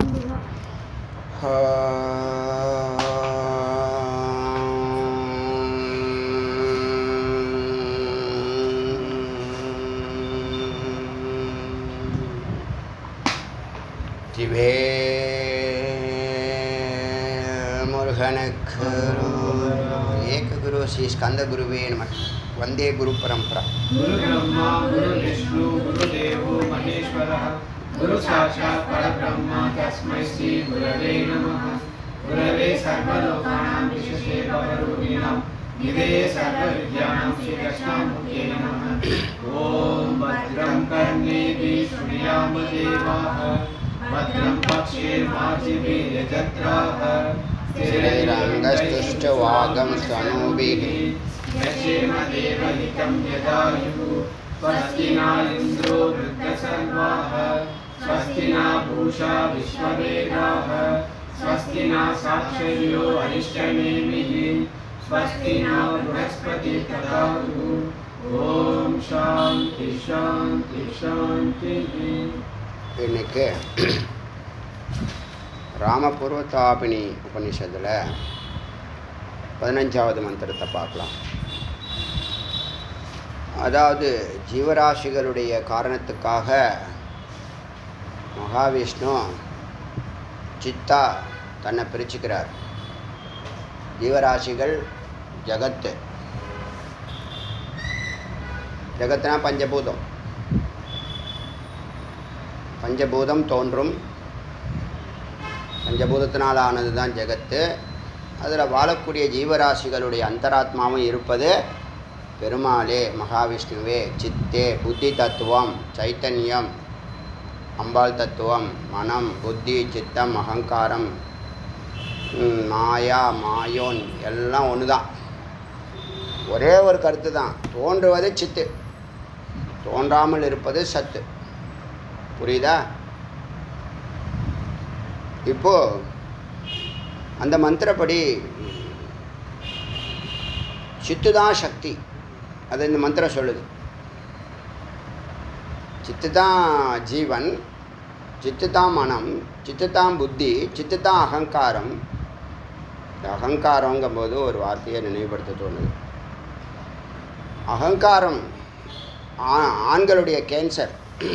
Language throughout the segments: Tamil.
திவே முருகனுக்கு ஏக குரு ஸ்ரீ ஸ்கந்த குருவே நம வந்தே குரு பரம்பரா गुरु ब्रह्मा गुरु विष्णु गुरुदेवो महेश्वरः गुरु साक्षात् परब्रह्म तस्मै श्री गुरवे नमः गुरवे सर्वलोकानां विशेषे भवरूपिणां निधे सर्वविद्यानां श्रीकृष्णामुखे नमः ॐ भद्रं कर्णेभिः शृणुयाम देवाः भद्रं पक्षेर्माजिभिर्यजत्राः स्थिरैरङ्गस्तुष्टवागं स्तनूभिः यशेम देवहितं यदायुः स्वस्ति न इन्द्रो वृद्धसर्वाः स्वस्ति न पूषा विश्ववेदाः स्वस्ति न साक्षर्यो अरिष्टनेमिः स्वस्ति न बृहस्पति ददातु ॐ शान्ति शान्ति शान्तिः இன்னைக்கு ராமபூர்வதாபினி உபநிஷத்தில் பதினஞ்சாவது மந்திரத்தை பார்க்கலாம் அதாவது ஜீவராசிகளுடைய காரணத்துக்காக மகாவிஷ்ணு சித்தா தன்னை பிரிச்சுக்கிறார் ஜீவராசிகள் ஜகத்து ஜகத்னா பஞ்சபூதம் பஞ்சபூதம் தோன்றும் பஞ்சபூதத்தினால் ஆனது தான் ஜெகத்து அதில் வாழக்கூடிய ஜீவராசிகளுடைய அந்தராத்மாவும் இருப்பது பெருமாளே மகாவிஷ்ணுவே சித்தே புத்தி தத்துவம் சைத்தன்யம் அம்பாள் தத்துவம் மனம் புத்தி சித்தம் அகங்காரம் ம், மாயா மாயோன் எல்லாம் ஒன்று தான் ஒரே ஒரு கருத்து தான் தோன்றுவது சித்து தோன்றாமல் இருப்பது சத்து புரியுதா இப்போ அந்த மந்திரப்படி சித்து தான் சக்தி அது இந்த மந்திரம் சொல்லுது சித்து தான் ஜீவன் சித்து தான் மனம் சித்து தான் புத்தி சித்து தான் அகங்காரம் இந்த அகங்காரங்கும்போது ஒரு வார்த்தையை நினைவுபடுத்த தோணுது அகங்காரம் ஆ- ஆண்களுடைய கேன்சர்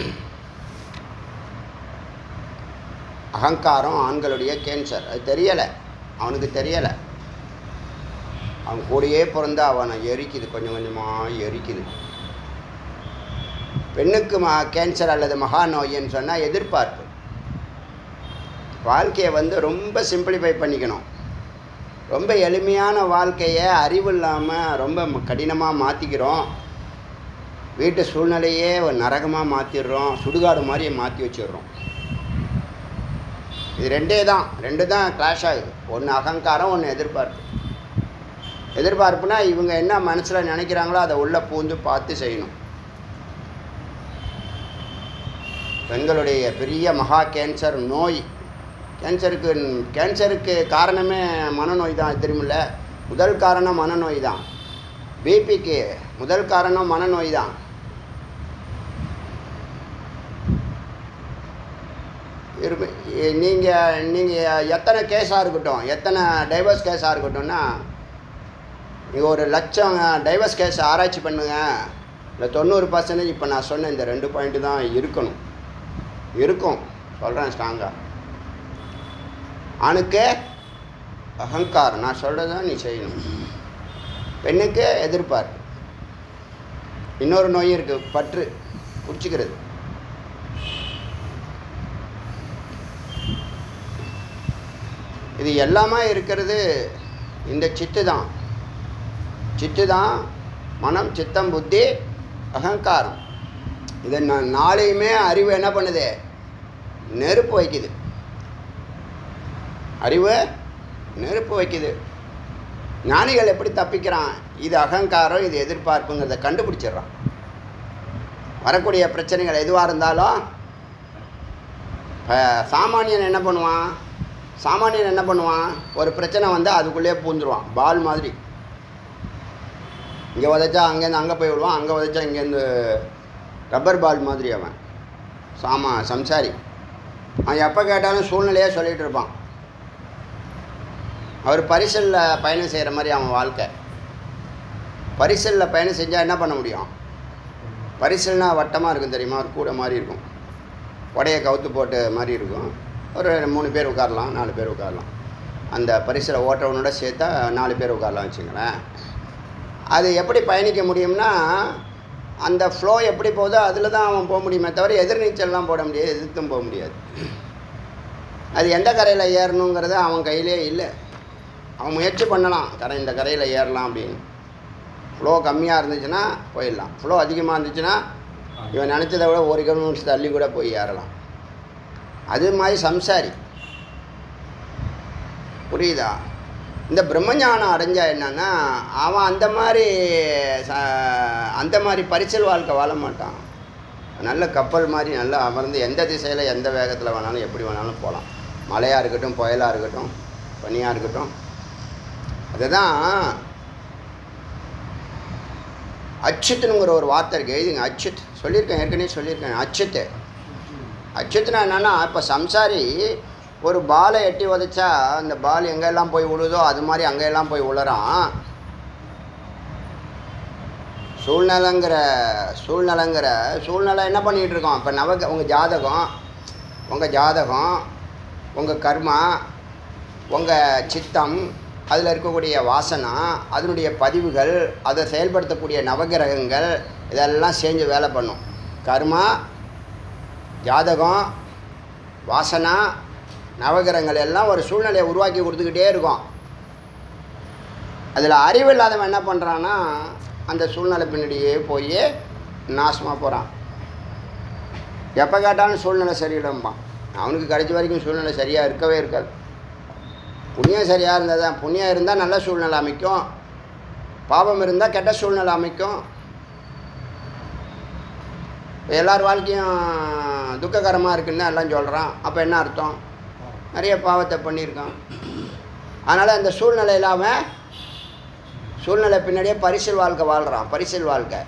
அகங்காரம் ஆண்களுடைய கேன்சர் அது தெரியலை அவனுக்கு தெரியலை அவன் கூடயே பிறந்து அவனை எரிக்குது கொஞ்சம் கொஞ்சமாக எரிக்குது பெண்ணுக்கு மா கேன்சர் அல்லது மகா நோயின்னு சொன்னால் எதிர்பார்ப்பு வாழ்க்கையை வந்து ரொம்ப சிம்பிளிஃபை பண்ணிக்கணும் ரொம்ப எளிமையான வாழ்க்கையை அறிவு இல்லாமல் ரொம்ப கடினமாக மாற்றிக்கிறோம் வீட்டு சூழ்நிலையே ஒரு நரகமாக மாற்றிடுறோம் சுடுகாடு மாதிரி மாற்றி வச்சிடுறோம் இது ரெண்டே தான் ரெண்டு தான் கிளாஷ் ஆகுது ஒன்று அகங்காரம் ஒன்று எதிர்பார்ப்பு எதிர்பார்ப்புனா இவங்க என்ன மனசில் நினைக்கிறாங்களோ அதை உள்ளே பூந்து பார்த்து செய்யணும் பெண்களுடைய பெரிய மகா கேன்சர் நோய் கேன்சருக்கு கேன்சருக்கு காரணமே மனநோய் தான் தெரியுமில்ல முதல் காரணம் மனநோய் தான் பிபிக்கு முதல் காரணம் மனநோய் தான் நீங்கள் நீங்கள் எத்தனை கேஸாக இருக்கட்டும் எத்தனை டைவர்ஸ் கேஸாக இருக்கட்டும்னா நீங்கள் ஒரு லட்சம் டைவர்ஸ் கேஸ் ஆராய்ச்சி பண்ணுங்க இல்லை தொண்ணூறு பர்சன்டேஜ் இப்போ நான் சொன்ன இந்த ரெண்டு பாயிண்ட்டு தான் இருக்கணும் இருக்கும் சொல்கிறேன் ஸ்ட்ராங்காக ஆணுக்கு அகங்காரம் நான் சொல்கிறத நீ செய்யணும் பெண்ணுக்கு எதிர்பார்ப்பு இன்னொரு நோய் இருக்குது பற்று பிடிச்சிக்கிறது இது எல்லாமே இருக்கிறது இந்த சித்து தான் சித்து தான் மனம் சித்தம் புத்தி அகங்காரம் இது நா- நாளையுமே அறிவு என்ன பண்ணுது நெருப்பு வைக்குது அறிவு நெருப்பு வைக்குது ஞானிகள் எப்படி தப்பிக்கிறான் இது அகங்காரம் இது எதிர்பார்ப்புங்கிறத கண்டுபிடிச்சிடுறான் வரக்கூடிய பிரச்சனைகள் எதுவாக இருந்தாலும் இப்போ சாமானியன் என்ன பண்ணுவான் சாமானியன் என்ன பண்ணுவான் ஒரு பிரச்சனை வந்து அதுக்குள்ளேயே பூந்துருவான் பால் மாதிரி இங்கே உதைச்சா அங்கேருந்து அங்கே போய் விடுவான் அங்கே உதைச்சா இங்கேருந்து ரப்பர் பால் மாதிரி அவன் சாமா சம்சாரி அவன் எப்போ கேட்டாலும் சூழ்நிலையே சொல்லிகிட்டு இருப்பான் அவர் பரிசலில் பயணம் செய்கிற மாதிரி அவன் வாழ்க்கை பரிசலில் பயணம் செஞ்சால் என்ன பண்ண முடியும் பரிசல்னா வட்டமாக இருக்கும் தெரியுமா ஒரு கூடை மாதிரி இருக்கும் உடைய கவுத்து போட்ட மாதிரி இருக்கும் ஒரு மூணு பேர் உட்காரலாம் நாலு பேர் உட்காரலாம் அந்த பரிசில் ஓட்டுறவனோட சேர்த்தா நாலு பேர் உட்காரலாம் வச்சுங்களேன் அது எப்படி பயணிக்க முடியும்னா அந்த ஃப்ளோ எப்படி போதோ அதில் தான் அவன் போக முடியுமே தவிர எதிர்நீச்சல்லாம் போட முடியாது எதிர்த்தும் போக முடியாது அது எந்த கரையில் ஏறணுங்கிறது அவன் கையிலே இல்லை அவன் முயற்சி பண்ணலாம் கரை இந்த கரையில் ஏறலாம் அப்படின்னு ஃப்ளோ கம்மியாக இருந்துச்சுன்னா போயிடலாம் ஃப்ளோ அதிகமாக இருந்துச்சுன்னா இவன் நினச்சதை விட ஒரு கிலோமீட்டர் தள்ளி கூட போய் ஏறலாம் அது மாதிரி சம்சாரி புரியுதா இந்த பிரம்மஞானம் அடைஞ்சா என்னன்னா அவன் அந்த மாதிரி ச- அந்த மாதிரி பரிசல் வாழ்க்கை வாழ மாட்டான் நல்ல கப்பல் மாதிரி நல்லா அமர்ந்து எந்த திசையில் எந்த வேகத்தில் வேணாலும் எப்படி வேணாலும் போகலாம் மழையாக இருக்கட்டும் புயலாக இருக்கட்டும் பனியாக இருக்கட்டும் அதுதான் அச்சுத்துனுங்கிற ஒரு வார்த்தை இருக்குது எழுதுங்க அச்சுத் சொல்லியிருக்கேன் ஏற்கனவே சொல்லியிருக்கேன் அச்சுத்து அச்சுத்துனா என்னன்னா இப்போ சம்சாரி ஒரு பாலை எட்டி உதைச்சா அந்த பால் எங்கெல்லாம் போய் விழுதோ அது மாதிரி அங்கெல்லாம் போய் விழறான் சூழ்நிலைங்கிற சூழ்நிலைங்கிற சூழ்நிலை என்ன பண்ணிகிட்டு இருக்கோம் இப்போ நவ உங்கள் ஜாதகம் உங்கள் ஜாதகம் உங்கள் கர்மா உங்கள் சித்தம் அதில் இருக்கக்கூடிய வாசனா அதனுடைய பதிவுகள் அதை செயல்படுத்தக்கூடிய நவகிரகங்கள் இதெல்லாம் சேர்ந்து வேலை பண்ணும் கர்மா ஜாதகம் வாசனா நவகிரகங்கள் எல்லாம் ஒரு சூழ்நிலையை உருவாக்கி கொடுத்துக்கிட்டே இருக்கும் அதில் அறிவு இல்லாதவன் என்ன பண்ணுறான்னா அந்த சூழ்நிலை பின்னாடியே போய் நாசமாக போகிறான் எப்போ கேட்டாலும் சூழ்நிலை சரியில்லைம்பான் அவனுக்கு கிடைச்ச வரைக்கும் சூழ்நிலை சரியாக இருக்கவே இருக்காது புண்ணியம் சரியாக இருந்தால் தான் புண்ணியம் இருந்தால் நல்ல சூழ்நிலை அமைக்கும் பாவம் இருந்தால் கெட்ட சூழ்நிலை அமைக்கும் இப்ப எல்லார் வாழ்க்கையும் துக்ககரமாக இருக்குன்னு எல்லாம் சொல்கிறான் அப்போ என்ன அர்த்தம் நிறைய பாவத்தை பண்ணியிருக்கான் அதனால் அந்த சூழ்நிலையில் அவன் சூழ்நிலை பின்னாடியே பரிசில் வாழ்க்கை வாழ்கிறான் பரிசில் வாழ்க்கை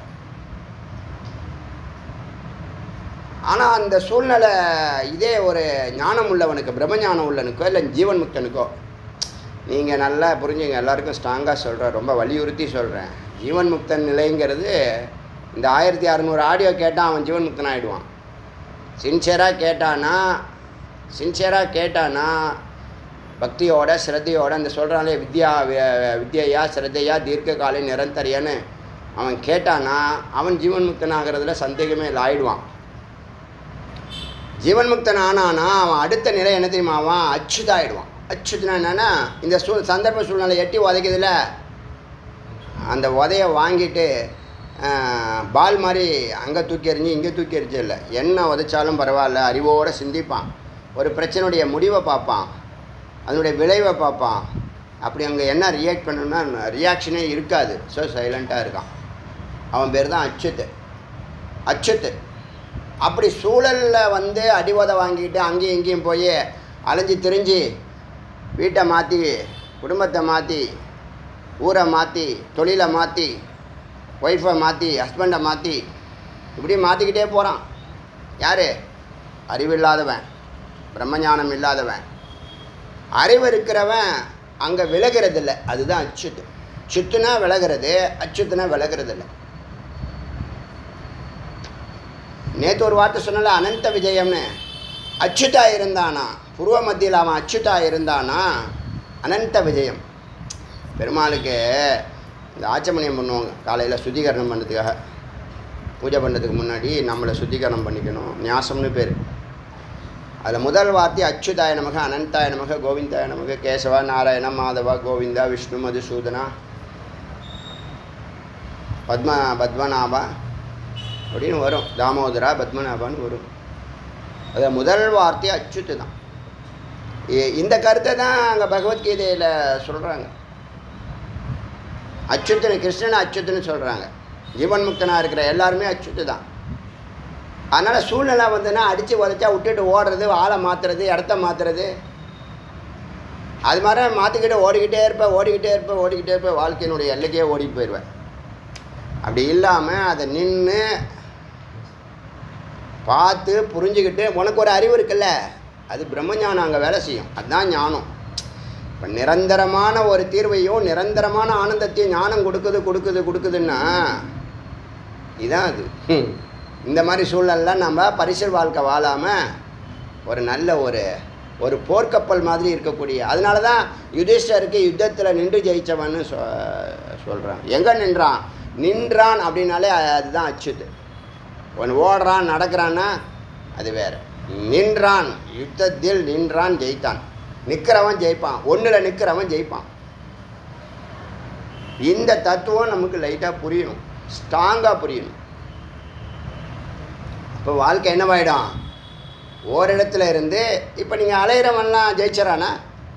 ஆனால் அந்த சூழ்நிலை இதே ஒரு ஞானம் உள்ளவனுக்கு பிரம்மஞானம் உள்ளவனுக்கோ இல்லை ஜீவன் முக்தனுக்கோ நீங்கள் நல்லா புரிஞ்சுங்க எல்லாருக்கும் ஸ்ட்ராங்காக சொல்கிறேன் ரொம்ப வலியுறுத்தி சொல்கிறேன் ஜீவன் முக்தன் நிலைங்கிறது இந்த ஆயிரத்தி அறநூறு ஆடியோ கேட்டால் அவன் ஜீவன் முக்தன் ஆகிடுவான் சின்சியராக கேட்டானா சின்சியராக கேட்டானா பக்தியோட ஸ்ரத்தையோட அந்த சொல்கிறானே வித்யா வி- வித்யையா ஸ்ரத்தையா தீர்க்ககாலை நிரந்தரியன்னு அவன் கேட்டானா அவன் ஜீவன் முக்தன் ஆகிறதுல சந்தேகமே இல்லை ஆயிடுவான் ஜீவன் முக்தன் ஆனானா அவன் அடுத்த நிலை என்ன தெரியுமா அவன் அச்சுதாயிடுவான் அச்சுதுனா என்னன்னா இந்த சூழ் சந்தர்ப்ப சூழ்நிலை எட்டி உதைக்குதுல அந்த உதைய வாங்கிட்டு ஆஹ், பால் மாதிரி அங்கே தூக்கி எறிஞ்சு இங்கே தூக்கி எறிஞ்சு இல்லை என்ன உதைச்சாலும் பரவாயில்ல அறிவோடு சிந்திப்பான் ஒரு பிரச்சனையுடைய முடிவை பார்ப்பான் அதனுடைய விளைவை பார்ப்பான் அப்படி அங்கே என்ன ரியாக்ட் பண்ணணும்னா ரியாக்ஷனே இருக்காது ஸோ சைலண்ட்டாக இருக்கான் அவன் பேர் தான் அச்சுத்து அச்சுத்து அப்படி சூழலில் வந்து அடிவதை வாங்கிட்டு அங்கேயும் இங்கேயும் போய் அலைஞ்சு திரிஞ்சு வீட்டை மாற்றி குடும்பத்தை மாற்றி ஊரை மாற்றி தொழிலை மாற்றி ஒய்ஃபை மாற்றி ஹஸ்பண்டை மாற்றி இப்படி மாற்றிக்கிட்டே போகிறான் யார் அறிவில்லாதவன் பிரம்மஞானம் இல்லாதவன் அறிவு இருக்கிறவன் அங்கே விலகிறது இல்லை அதுதான் அச்சுத்து சுத்துனா விலகிறது அச்சுத்துனா விலகிறது இல்லை நேற்று ஒரு வார்த்தை சொன்னல அனந்த விஜயம்னு அச்சுதா இருந்தானா புருவ மத்தியில் அவன் அச்சுதா இருந்தானா அனந்த விஜயம் பெருமாளுக்கு இந்த ஆச்சமணியம் பண்ணுவாங்க காலையில் சுத்திகரணம் பண்ணுறதுக்காக பூஜை பண்ணுறதுக்கு முன்னாடி நம்மளை சுத்திகரணம் பண்ணிக்கணும் ஞாசம்னு பேர் அதில் முதல் வார்த்தை அச்சுதாய நமக அனந்தாய நமக கோவிந்தாய நமக கேசவா நாராயண மாதவா கோவிந்தா விஷ்ணு மதுசூதனா பத்ம பத்மநாபா அப்படின்னு வரும் தாமோதரா பத்மநாபான்னு வரும் அதில் முதல் வார்த்தை அச்சுத்து தான் இ- இந்த கருத்தை தான் அங்கே பகவத்கீதையில் சொல்கிறாங்க அச்சுத்தனை கிருஷ்ணனை அச்சுத்துன்னு சொல்கிறாங்க ஜீவன் முக்தனாக இருக்கிற எல்லாருமே அச்சுத்து தான் அதனால் சூழ்நிலை வந்துன்னா அடித்து உதச்சா விட்டுட்டு ஓடுறது ஆளை மாற்றுறது இடத்த மாற்றுறது அது மாதிரி மாற்றிக்கிட்டு ஓடிக்கிட்டே இருப்பேன் ஓடிக்கிட்டே இருப்பேன் ஓடிக்கிட்டே இருப்பேன் வாழ்க்கையினுடைய எல்லைக்கே ஓடிட்டு போயிடுவேன் அப்படி இல்லாமல் அதை நின்று பார்த்து புரிஞ்சுக்கிட்டு உனக்கு ஒரு அறிவு இருக்குல்ல அது பிரம்மஞானம் அங்கே வேலை செய்யும் அதுதான் ஞானம் இப்போ நிரந்தரமான ஒரு தீர்வையும் நிரந்தரமான ஆனந்தத்தையும் ஞானம் கொடுக்குது கொடுக்குது கொடுக்குதுன்னா இதான் அது ஹம். இந்த மாதிரி சூழல்லாம் நம்ம பரிசல் வாழ்க்கை வாழாமல் ஒரு நல்ல ஒரு ஒரு போர்க்கப்பல் மாதிரி இருக்கக்கூடிய அதனால தான் யுதிஷ்டருக்கு யுத்தத்தில் நின்று ஜெயிச்சவன்னு சொ சொல்கிறான் எங்கே நின்றான் நின்றான் அப்படின்னாலே அதுதான் அச்சுது ஒன்று ஓடுறான் நடக்கிறான்னா அது வேற நின்றான் யுத்தத்தில் நின்றான் ஜெயித்தான் நிற்கிறவன் ஜெயிப்பான் ஒன்றில் நிற்கிறவன் ஜெயிப்பான் இந்த தத்துவம் நமக்கு லைட்டாக புரியணும் ஸ்ட்ராங்காக புரியணும் இப்போ வாழ்க்கை என்னவாயிடும் ஓரிடத்துல இருந்து இப்போ நீங்கள் அலையிறவன்லாம் ஜெயிச்சிடறானா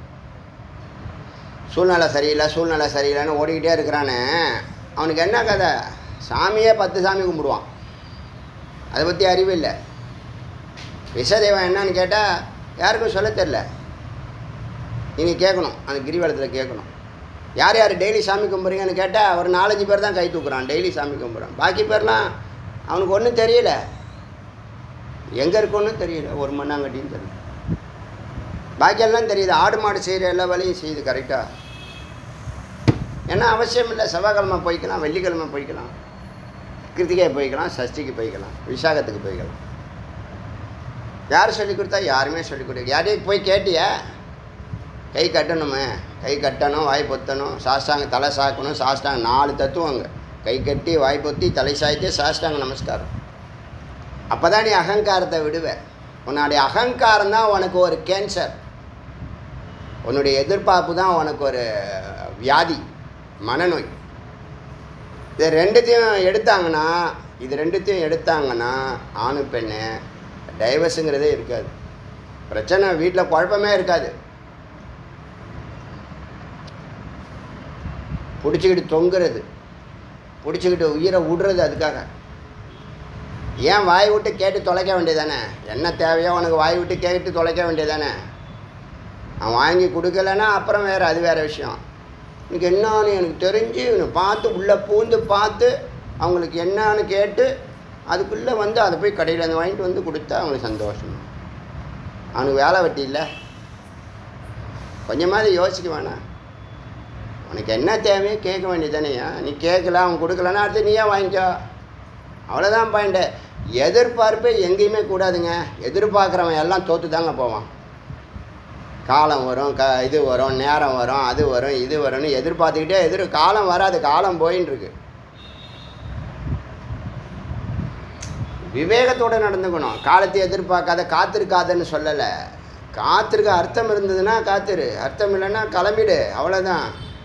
சூழ்நிலை சரியில்லை சூழ்நிலை சரியில்லைன்னு ஓடிக்கிட்டே இருக்கிறானே அவனுக்கு என்ன கதை சாமியே பத்து சாமி கும்பிடுவான் அதை பற்றி அறிவு இல்லை விஷதெய்வம் என்னன்னு கேட்டால் யாருக்கும் சொல்ல தெரில நீங்கள் கேட்கணும் அந்த கிரிவலத்தில் கேட்கணும் யார் யார் டெய்லி சாமி கும்பிட்றீங்கன்னு கேட்டால் ஒரு நாலஞ்சு பேர் தான் கை தூக்குறான் டெய்லி சாமி கும்பிட்றான் பாக்கி பேர்லாம் அவனுக்கு ஒன்றும் தெரியல எங்கே இருக்குன்னு தெரியல ஒரு மண்ணாங்கட்டியும் தெரியல பாக்கியெல்லாம் தெரியுது ஆடு மாடு செய்கிற எல்லா வேலையும் செய்யுது கரெக்டாக ஏன்னா அவசியம் இல்லை செவ்வாய்க்கிழமை போய்க்கலாம் வெள்ளிக்கிழமை போய்க்கலாம் கிருத்திகை போய்க்கலாம் சஷ்டிக்கு போய்க்கலாம் விசாகத்துக்கு போய்க்கலாம் யார் சொல்லிக் கொடுத்தா யாருமே சொல்லிக் கொடுக்க யாரையும் போய் கேட்டியா கை கட்டணுமே கை கட்டணும் வாய் பொத்தணும் சாஷ்டாங்க தலை சாக்கணும் சாஷ்டாங்க நாலு தத்துவங்க கை கட்டி வாய் பொத்தி தலை சாய்த்து சாஷ்டாங்க நமஸ்காரம் அப்போ தான் நீ அகங்காரத்தை விடுவ உன்னுடைய அகங்காரம் தான் உனக்கு ஒரு கேன்சர் உன்னுடைய எதிர்பார்ப்பு தான் உனக்கு ஒரு வியாதி மனநோய் இது ரெண்டுத்தையும் எடுத்தாங்கன்னா இது ரெண்டுத்தையும் எடுத்தாங்கன்னா ஆணு பெண்ணு டைவர்ஸுங்கிறதே இருக்காது பிரச்சனை வீட்டில் குழப்பமே இருக்காது பிடிச்சிக்கிட்டு தொங்குறது பிடிச்சிக்கிட்டு உயிரை விடுறது அதுக்காக ஏன் வாய் விட்டு கேட்டு தொலைக்க வேண்டியதானே என்ன தேவையோ உனக்கு வாய் விட்டு கேட்டு தொலைக்க வேண்டியதானே அவன் வாங்கி கொடுக்கலன்னா அப்புறம் வேறு அது வேறு விஷயம் எனக்கு என்னன்னு எனக்கு தெரிஞ்சு இவனை பார்த்து உள்ளே பூந்து பார்த்து அவங்களுக்கு என்னன்னு கேட்டு அதுக்குள்ளே வந்து அதை போய் கடையில் வந்து வாங்கிட்டு வந்து கொடுத்தா அவங்களுக்கு சந்தோஷம் அவனுக்கு வேலை வெட்டி இல்லை கொஞ்சமாவது யோசிக்க வேணாம் உனக்கு என்ன தேவையோ கேட்க வேண்டியதானேயா நீ கேட்கல அவன் கொடுக்கலன்னா அடுத்து நீயே வாங்கிக்கோ அவ்வளோதான் பாயிண்ட்டு எதிர்பார்ப்பே எங்கேயுமே கூடாதுங்க எதிர்பார்க்குறவன் எல்லாம் தோற்று தாங்க போவான் காலம் வரும் க இது வரும் நேரம் வரும் அது வரும் இது வரும்னு எதிர்பார்த்துக்கிட்டே எதிர் காலம் வராது காலம் போயின்னு இருக்கு விவேகத்தோடு நடந்துக்கணும் காலத்தை எதிர்பார்க்காத காத்திருக்காதன்னு சொல்லலை காத்திருக்க அர்த்தம் இருந்ததுன்னா காத்திரு அர்த்தம் இல்லைன்னா கிளம்பிடு அவ்வளோதான்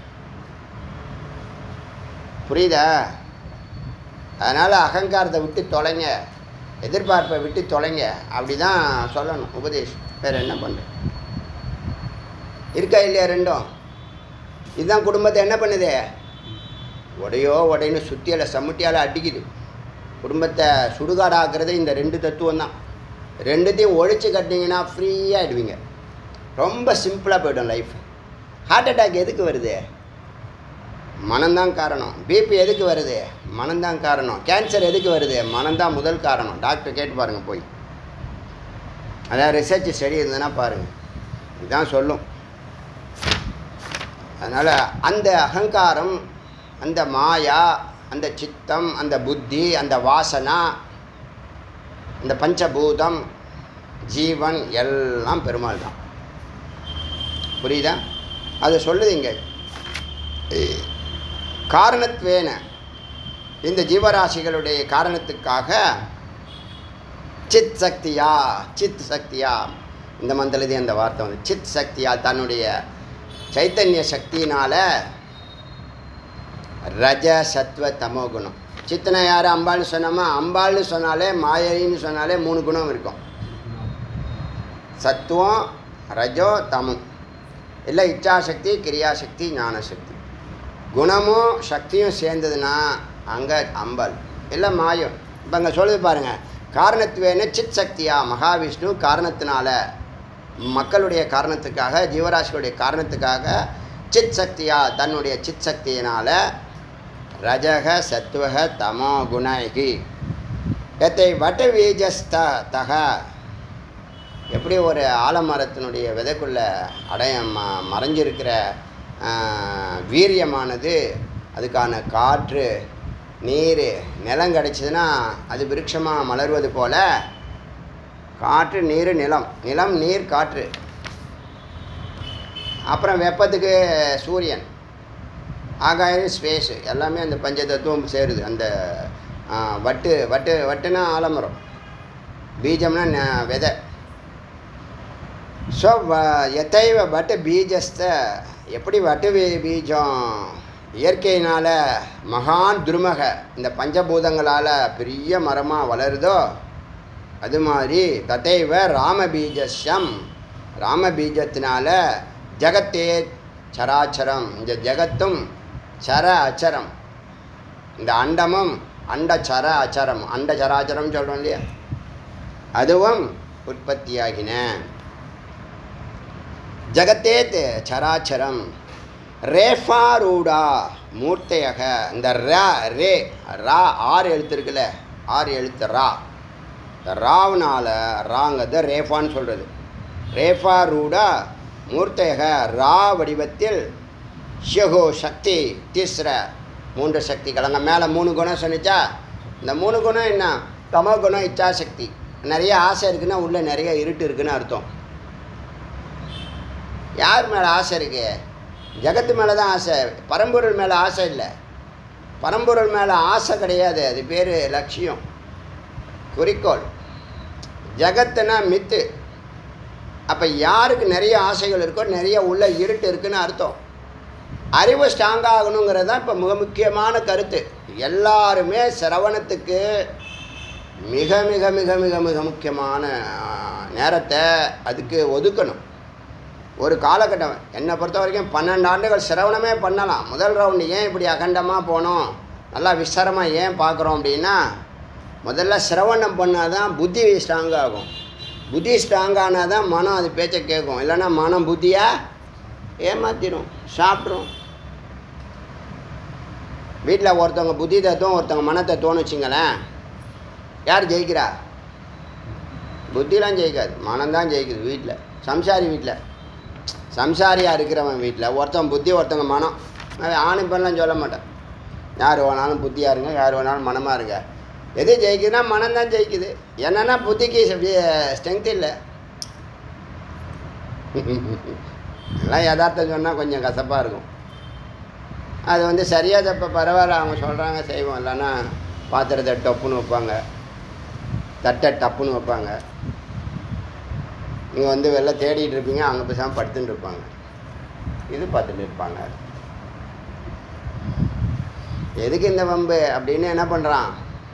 புரியுதா அதனால் அகங்காரத்தை விட்டு தொலைங்க எதிர்பார்ப்பை விட்டு தொலைங்க அப்படி தான் சொல்லணும் உபதேசம் வேறு என்ன பண்ணுறேன் இருக்கா இல்லையா ரெண்டும் இதுதான் குடும்பத்தை என்ன பண்ணுது உடையோ உடைன்னு சுத்தியால் சமுட்டியால் அடிக்குது குடும்பத்தை சுடுகாடாக்குறது இந்த ரெண்டு தத்துவம் தான் ரெண்டுத்தையும் ஒழிச்சு கட்டினீங்கன்னா ஃப்ரீயாகிடுவீங்க ரொம்ப சிம்பிளாக போயிடும் லைஃப் ஹார்ட் அட்டாக் எதுக்கு வருது மனம்தான் காரணம் பிபி எதுக்கு வருது மனம்தான் காரணம் கேன்சர் எதுக்கு வருது மனம்தான் முதல் காரணம் டாக்டர் கேட்டு பாருங்கள் போய் அதான் ரிசர்ச் ஸ்டடி இருந்ததுன்னா பாருங்கள் இதுதான் சொல்லும் அதனால் அந்த அகங்காரம் அந்த மாயா அந்த சித்தம் அந்த புத்தி அந்த வாசனா அந்த பஞ்சபூதம் ஜீவன் எல்லாம் பெருமாள் தான் புரியுதா அது சொல்லுது இங்கே காரணத்வேன இந்த ஜீவராசிகளுடைய காரணத்துக்காக சித் சக்தியா சித் சக்தியா இந்த மந்திரதே அந்த வார்த்தை வந்து சித் சக்தியா தன்னுடைய சைத்தன்ய சக்தியினால் ரஜ சத்வ தமோ குணம் சித்தனை யார் அம்பாள்னு சொன்னோமா அம்பாள்னு சொன்னாலே மாயைன்னு சொன்னாலே மூணு குணம் இருக்கும் சத்துவம் ரஜோ தமம் இல்லை இச்சாசக்தி கிரியாசக்தி ஞானசக்தி குணமும் சக்தியும் சேர்ந்ததுன்னா அங்கே அம்பாள் இல்லை மாயம் இப்போ அங்கே சொல்லுது பாருங்கள் காரணத்துவேன சித் சக்தியா மகாவிஷ்ணு காரணத்தினால மக்களுடைய காரணத்துக்காக ஜீவராசிகளுடைய காரணத்துக்காக சித் சக்தியா தன்னுடைய சித் சக்தியினால் ரஜக சத்வக தமோ குணகி எத்தை வட்டவீஜஸ்த தக எப்படி ஒரு ஆலமரத்தினுடைய விதைக்குள்ள அடைய ம மறைஞ்சிருக்கிற ஆஹ், வீரியமானது அதுக்கான காற்று நீர் நிலம் கிடச்சிதுன்னா அது விருட்சமாக மலர்வது போல காற்று நீர் நிலம் நிலம் நீர் காற்று அப்புறம் வெப்பத்துக்கு சூரியன் ஆகாயம் ஸ்பேஸு எல்லாமே அந்த பஞ்சதத்துவம் சேருது அந்த ஆ, வட்டு வட்டு வட்டுனா ஆலமரம் பீஜம்னா ந- விதை ஸோ எத்தைவ வட்டு பீஜஸ்த எப்படி வட்டு பீ- பீஜம் இயற்கையினால் மகான் துருமக இந்த பஞ்சபூதங்களால் பெரிய மரமாக வளருதோ அது மாதிரி ததைவ ராமபீஜஸ்யம் ராமபீஜத்தினால ஜகத்தே சராச்சரம் இந்த ஜகத்தும் சர அச்சரம் இந்த அண்டமும் அண்ட சர அச்சரம் அண்ட சராச்சரம் சொல்கிறோம் இல்லையா அதுவும் உற்பத்தியாகின ஜகத்தே தே- சராச்சரம் ரேஃபாரூடா மூர்த்தையக இந்த ர ரே ரா ஆறு எழுத்து இருக்குல்ல ஆறு எழுத்து ரா இந்த ராவுனால ராங்கிறது ரேஃபான்னு சொல்கிறது ரேஃபா ரூடா மூர்த்தையக ரா வடிவத்தில் ஷியகோ சக்தி தீஸ்ர மூன்று சக்திகள் அங்கே மேலே மூணு குணம் சொன்னிச்சா இந்த மூணு குணம் என்ன தமோ குணம் இச்சா சக்தி நிறைய ஆசை இருக்குன்னா உள்ளே நிறைய இருட்டு இருக்குன்னு அர்த்தம் யார் மேலே ஆசை இருக்கு ஜகத்து மேலே தான் ஆசை பரம்பொருள் மேலே ஆசை இல்லை பரம்பொருள் மேலே ஆசை கிடையாது அது பேர் லட்சியம் குறிக்கோள் ஜகத்துனா மித்து அப்போ யாருக்கு நிறைய ஆசைகள் இருக்கோ நிறைய உள்ள இருட்டு இருக்குன்னு அர்த்தம் அறிவு ஸ்ட்ராங் ஆகணுங்கிறது தான் இப்போ மிக முக்கியமான கருத்து எல்லாருமே சிரவணத்துக்கு மிக மிக மிக மிக மிக முக்கியமான ஆ, நேரத்தை அதுக்கு ஒதுக்கணும் ஒரு காலகட்டம் என்னை பொறுத்த வரைக்கும் பன்னெண்டு ஆண்டுகள் சிரவணமே பண்ணலாம் முதல் ரவுண்டு ஏன் இப்படி அகண்டமாக போனோம் நல்லா விசாரமாக ஏன் பார்க்குறோம் அப்படின்னா முதல்ல சிரவணம் பண்ணால் தான் புத்தி ஸ்ட்ராங் ஆகும் புத்தி ஸ்ட்ராங் ஆனால் தான் மனம் அது பேச்சை கேட்கும் இல்லைன்னா மனம் புத்தியாக ஏமாத்திடும் சாப்பிட்ரும் வீட்டில் ஒருத்தவங்க புத்தி தத்துவம் ஒருத்தவங்க மன தத்துவம்னு வச்சுங்களேன் யார் ஜெயிக்கிறா புத்திலாம் ஜெயிக்காது மனம்தான் ஜெயிக்குது வீட்டில் சம்சாரி வீட்டில் சம்சாரியாக இருக்கிறவன் வீட்டில் ஒருத்தன் புத்தி ஒருத்தவங்க மனம் நான் ஆணு பெண்ணெலாம் சொல்ல மாட்டேன் யார் வேணாலும் புத்தியாக இருங்க யார் வேணாலும் மனமாக இருங்க எது ஜெயிக்குதுன்னா மனம் தான் ஜெயிக்குது என்னன்னா புத்திக்கு ஸ்ட்ரென்த் இல்லை எல்லாம் யதார்த்தம் சொன்னால் கொஞ்சம் கசப்பாக இருக்கும் அது வந்து சரியாக தப்ப பரவாயில்ல அவங்க சொல்கிறாங்க செய்வோம் இல்லைன்னா பாத்திரத்தை டப்புன்னு வைப்பாங்க தட்டை டப்புன்னு வைப்பாங்க நீங்கள் வந்து வெளில தேடிட்டு இருப்பீங்க அங்கே பேசாமல் படுத்துன்னு இருப்பாங்க இது பார்த்துட்டு இருப்பாங்க எதுக்கு இந்த வம்பு அப்படின்னு என்ன பண்ணுறான்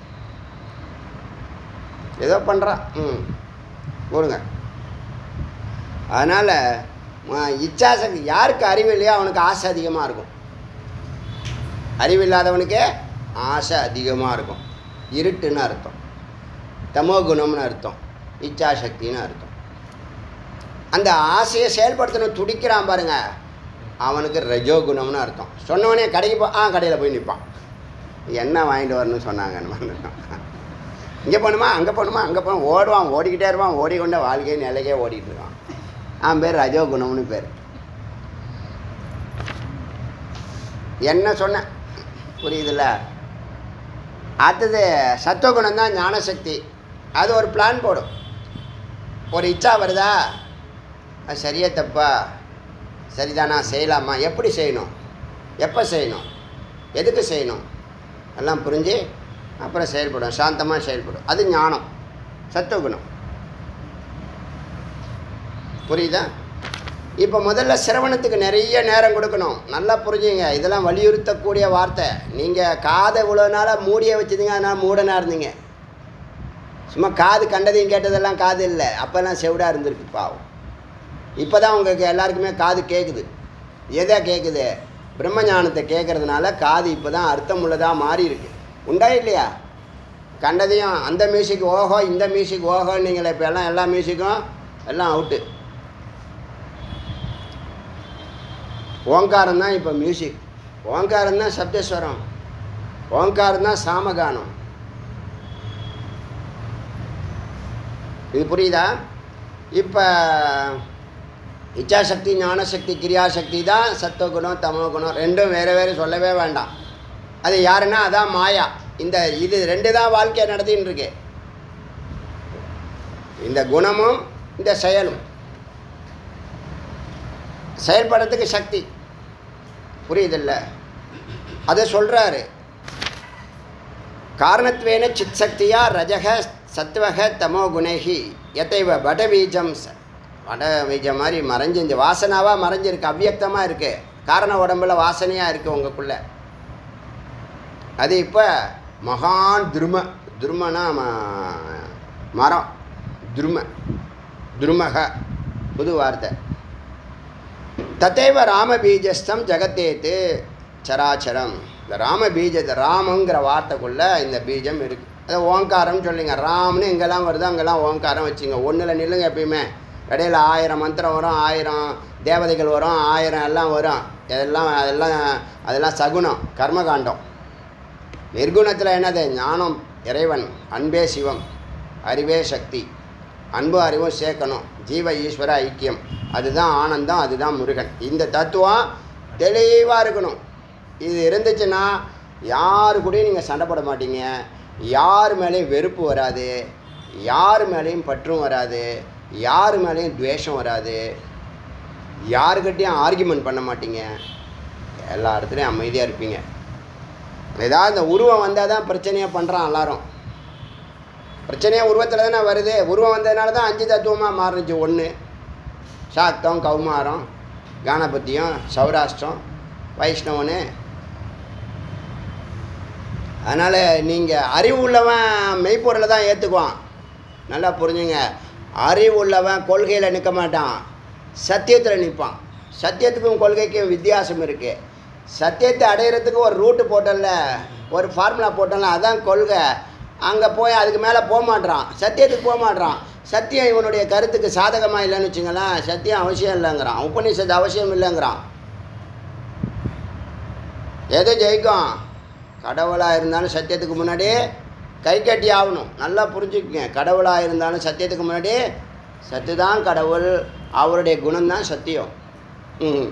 ஏதோ பண்ணுறான் ம் கொடுங்க அதனால் இச்சாசக்தி யாருக்கு அறிவு இல்லையோ அவனுக்கு ஆசை அதிகமாக இருக்கும் அறிவு இல்லாதவனுக்கு ஆசை அதிகமாக இருக்கும் இருட்டுன்னு அர்த்தம் தமோ குணம்னு அர்த்தம் இச்சாசக்தின்னு அர்த்தம் அந்த ஆசையை செயல்படுத்தணும் துடிக்கிறான் பாருங்க அவனுக்கு ரஜோ குணம்னு அர்த்தம் சொன்னவனே கடைக்கு போ ஆ கடையில் போய் நிற்பான் என்ன வாங்கிட்டு வரணும்னு சொன்னாங்கன்னு இங்கே போகணுமா அங்கே போகணுமா அங்கே போகணும் ஓடுவான் ஓடிக்கிட்டே இருப்பான் ஓடிக்கொண்டே வாழ்க்கையை நிலைக்கே ஓடிட்டு இருக்கான் அவன் பேர் ரஜோ குணம்னு பேர் என்ன சொன்னேன் புரியுதுல்ல அடுத்தது சத்துவகுணம் தான் ஞானசக்தி அது ஒரு பிளான் போடும் ஒரு இச்சா வருதா அது சரியா தப்பா சரிதானா செய்யலாமா எப்படி செய்யணும் எப்போ செய்யணும் எதுக்கு செய்யணும் எல்லாம் புரிஞ்சு அப்புறம் செயல்படும் சாந்தமாக செயல்படும் அது ஞானம் சத்துவகுணம் புரியுதா இப்போ முதல்ல சிரவணத்துக்கு நிறைய நேரம் கொடுக்கணும் நல்லா புரிஞ்சுங்க இதெல்லாம் வலியுறுத்தக்கூடிய வார்த்தை நீங்கள் காதை இவ்வளோ நாளாக மூடியே வச்சுதுங்க அதனால் மூடனாக இருந்தீங்க சும்மா காது கண்டதையும் கேட்டதெல்லாம் காது இல்லை அப்போல்லாம் செவிடாக இருந்திருக்கு பாவம் இப்போ தான் உங்களுக்கு எல்லாருக்குமே காது கேட்குது எதை கேட்குது பிரம்மஞானத்தை கேட்குறதுனால காது இப்போ தான் அர்த்தமுள்ளதாக மாறி இருக்கு உண்டா இல்லையா கண்டதையும் அந்த மியூசிக் ஓஹோ இந்த மியூசிக் ஓஹோன்னு நீங்களே இப்போ எல்லாம் எல்லா மியூசிக்கும் எல்லாம் அவுட்டு ஓங்காரம் தான் இப்போ மியூசிக் ஓங்காரம் தான் சப்தஸ்வரம் ஓங்காரம் தான் சாமகானம் இது புரியுதா இப்போ இச்சாசக்தி ஞானசக்தி கிரியாசக்தி தான் சத்துவகுணம் தமோ குணம் ரெண்டும் வேறு வேறு சொல்லவே வேண்டாம் அது யாருன்னா அதான் மாயா இந்த இது ரெண்டு தான் வாழ்க்கையை நடத்தின்னு இருக்கு இந்த குணமும் இந்த செயலும் செயல்படுறதுக்கு சக்தி புரியுதில்ல அதை சொல்கிறாரு காரணத்வேன சித் சக்தியா ரஜக சத்வக தமோ குணைகி எத்தைவ வடபீஜம் ச- வடபீஜம் மாதிரி மறைஞ்சு இந்த வாசனாவாக மறைஞ்சிருக்கு அவ்வியக்தமாக இருக்குது காரண உடம்புல வாசனையாக இருக்குது உங்களுக்குள்ள அது இப்போ மகான் துரும துருமனா ம- மரம் துரும துருமக புது வார்த்தை தத்தேவ ராமபீஜஸ்தம் ஜெகத்தேத்து சராச்சரம் இந்த ராமபீஜத்தை ராமங்கிற வார்த்தைக்குள்ளே இந்த பீஜம் இருக்குது அது ஓங்காரம்னு சொல்லுங்க ராம்னு எங்கெல்லாம் வருதோ அங்கெல்லாம் ஓங்காரம் வச்சுங்க ஒன்றில் நில்லுங்க எப்பயுமே இடையில ஆயிரம் மந்திரம் வரும் ஆயிரம் தேவதைகள் வரும் ஆயிரம் எல்லாம் வரும் இதெல்லாம் அதெல்லாம் அதெல்லாம் சகுனம் கர்மகாண்டம் நிர்குணத்தில் என்னது ஞானம் இறைவன் அன்பே சிவம் அறிவே சக்தி அன்பு அறிவும் சேர்க்கணும் ஜீவ ஈஸ்வர ஐக்கியம் அதுதான் ஆனந்தம் அதுதான் முருகன் இந்த தத்துவம் தெளிவாக இருக்கணும் இது இருந்துச்சுன்னா யாரு கூடயும் நீங்கள் சண்டை போட மாட்டீங்க யார் மேலேயும் வெறுப்பு வராது யார் மேலேயும் பற்றும் வராது யார் மேலேயும் துவேஷம் வராது யாருக்கிட்டையும் ஆர்கியூமெண்ட் பண்ண மாட்டீங்க எல்லா இடத்துலையும் அமைதியாக இருப்பீங்க ஏதாவது இந்த உருவம் வந்தால் தான் பிரச்சனையாக பண்ணுறான் எல்லாரும் பிரச்சனையாக உருவத்தில் தானே வருது உருவம் வந்ததுனால தான் அஞ்சு தத்துவமாக மாறுனுச்சு ஒன்று சாக்தம் கௌமாரம் கானபத்தியம் சௌராஷ்டிரம் வைஷ்ணவனு அதனால் நீங்கள் அறிவு உள்ளவன் மெய்ப்பொருளை தான் ஏற்றுக்குவான் நல்லா புரிஞ்சுங்க அறிவு உள்ளவன் கொள்கையில் நிற்க மாட்டான் சத்தியத்தில் நிற்பான் சத்தியத்துக்கும் கொள்கைக்கும் வித்தியாசம் இருக்குது சத்தியத்தை அடையிறதுக்கு ஒரு ரூட்டு போட்டல ஒரு ஃபார்முலா போட்டல அதான் கொள்கை அங்கே போய் அதுக்கு மேலே போக மாட்றான் சத்தியத்துக்கு போக மாட்றான் சத்தியம் இவனுடைய கருத்துக்கு சாதகமாக இல்லைன்னு வச்சுங்களேன் சத்தியம் அவசியம் இல்லைங்கிறான் உபநிஷத்து அவசியம் இல்லைங்கிறான் எது ஜெயிக்கும் கடவுளாக இருந்தாலும் சத்தியத்துக்கு முன்னாடி கை கட்டி ஆகணும் நல்லா புரிஞ்சுக்குங்க கடவுளாக இருந்தாலும் சத்தியத்துக்கு முன்னாடி சத்து தான் கடவுள் அவருடைய குணம்தான் சத்தியம் ம்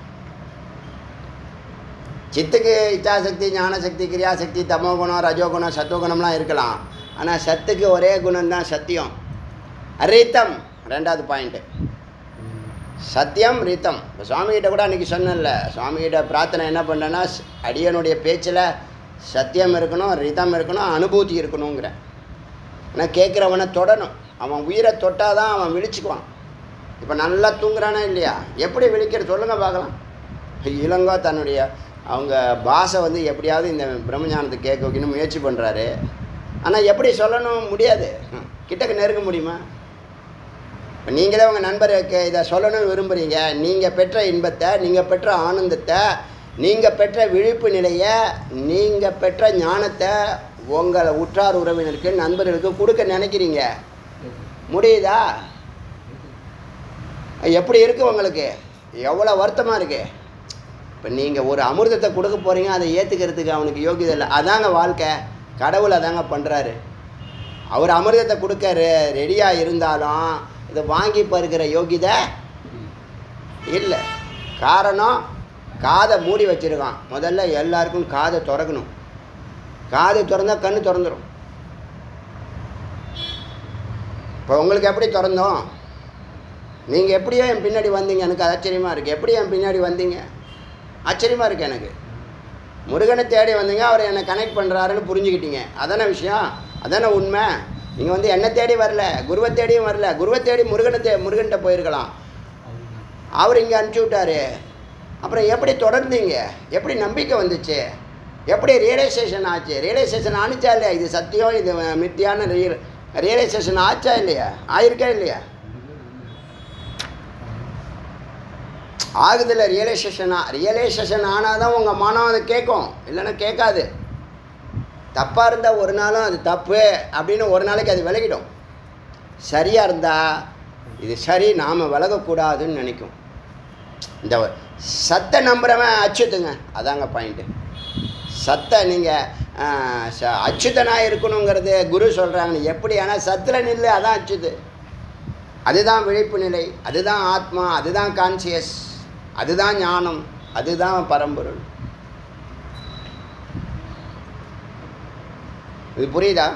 சித்துக்கு இச்சாசக்தி ஞானசக்தி கிரியாசக்தி தமோ குணம் ரஜோகுணம் சத்துவகுணம்லாம் இருக்கலாம் ஆனால் சத்துக்கு ஒரே குணம் தான் சத்தியம் ரீத்தம் ரெண்டாவது பாயிண்ட்டு சத்தியம் ரீத்தம் இப்போ சுவாமிகிட்ட கூட அன்றைக்கி சொன்னேன்ல சுவாமிகிட்ட பிரார்த்தனை என்ன பண்ணேன்னா ஸ்- அடியனுடைய பேச்சில் சத்தியம் இருக்கணும் ரிதம் இருக்கணும் அனுபூதி இருக்கணுங்கிற ஆனால் கேட்குறவனை தொடணும் அவன் உயிரை தொட்டால் தான் அவன் விழிச்சுக்குவான் இப்போ நல்லா தூங்குறானா இல்லையா எப்படி விழிக்கிற சொல்லுங்கள் பார்க்கலாம் இளங்கோ தன்னுடைய அவங்க பாஷை வந்து எப்படியாவது இந்த பிரம்மஞானத்தை கேட்க வைக்கணும் முயற்சி பண்ணுறாரு ஆனால் எப்படி சொல்லணும் முடியாது ஹம், கிட்டக்க நெருங்க முடியுமா இப்போ நீங்களே உங்கள் நண்பருக்கு இதை சொல்லணும்னு விரும்புகிறீங்க நீங்கள் பெற்ற இன்பத்தை நீங்கள் பெற்ற ஆனந்தத்தை நீங்கள் பெற்ற விழிப்பு நிலையை நீங்கள் பெற்ற ஞானத்தை உங்களை உற்றார் உறவினருக்கு நண்பர்களுக்கு கொடுக்க நினைக்கிறீங்க முடியுதா எப்படி இருக்குது உங்களுக்கு எவ்வளோ வருத்தமாக இருக்கு இப்போ நீங்கள் ஒரு அமிர்தத்தை கொடுக்க போகிறீங்க அதை ஏற்றுக்கிறதுக்கு அவனுக்கு யோகியதை இல்லை அதாங்க வாழ்க்கை கடவுள் அதாங்க பண்ணுறாரு அவர் அமிர்தத்தை கொடுக்க ரெ- ரெடியாக இருந்தாலும் இதை வாங்கி பருக்கிற யோகிதை இல்லை காரணம் காதை மூடி வச்சிருக்கான் முதல்ல எல்லாருக்கும் காதை திறக்கணும் காது திறந்தா கண்ணு திறந்துடும் இப்போ உங்களுக்கு எப்படி திறந்தோம் நீங்கள் எப்படியோ என் பின்னாடி வந்தீங்க எனக்கு ஆச்சரியமாக இருக்குது எப்படி என் பின்னாடி வந்தீங்க ஆச்சரியமாக இருக்குது எனக்கு முருகனை தேடி வந்தீங்க அவர் என்னை கனெக்ட் பண்ணுறாருன்னு புரிஞ்சுக்கிட்டீங்க அதானே விஷயம் அதானே உண்மை நீங்கள் வந்து என்னை தேடி வரல குருவை தேடியும் வரல குருவை தேடி முருகனை தே முருகன்கிட்ட போயிருக்கலாம் அவர் இங்கே அனுப்பிச்சி விட்டாரு அப்புறம் எப்படி தொடர்ந்தீங்க எப்படி நம்பிக்கை வந்துச்சு எப்படி ரியலைசேஷன் ஆச்சு ரியலைசேஷன் ஆனிச்சா இல்லையா இது சத்தியம் இது மித்தியான ரியல் ரியலைசேஷன் ஆச்சா இல்லையா ஆயிருக்கா இல்லையா ஆகுதில்ல ரியலைசேஷனா ரியலைசேஷன் ஆனால் தான் உங்கள் மனம் அதை கேட்கும் இல்லைன்னா கேட்காது தப்பாக இருந்தால் ஒரு நாளும் அது தப்பு அப்படின்னு ஒரு நாளைக்கு அது விலகிடும் சரியாக இருந்தால் இது சரி நாம் விலகக்கூடாதுன்னு நினைக்கும் இந்த சத்தை நம்புறவன் அச்சுத்துங்க அதாங்க பாயிண்ட்டு சத்தை நீங்கள் அச்சுத்தனாக இருக்கணுங்கிறது குரு சொல்கிறாங்க எப்படி ஆனால் சத்தில் நில்லு அதான் அச்சுது அதுதான் விழிப்பு நிலை அதுதான் ஆத்மா அதுதான் கான்சியஸ் அதுதான் ஞானம் அதுதான் பரம்பொருள் இது புரியுதா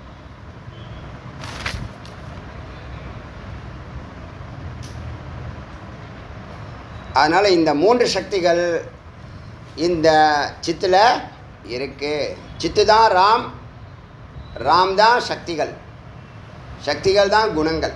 அதனால் இந்த மூன்று சக்திகள் இந்த சித்தில் இருக்கு சித்து தான் ராம் ராம் தான் சக்திகள் சக்திகள் தான் குணங்கள்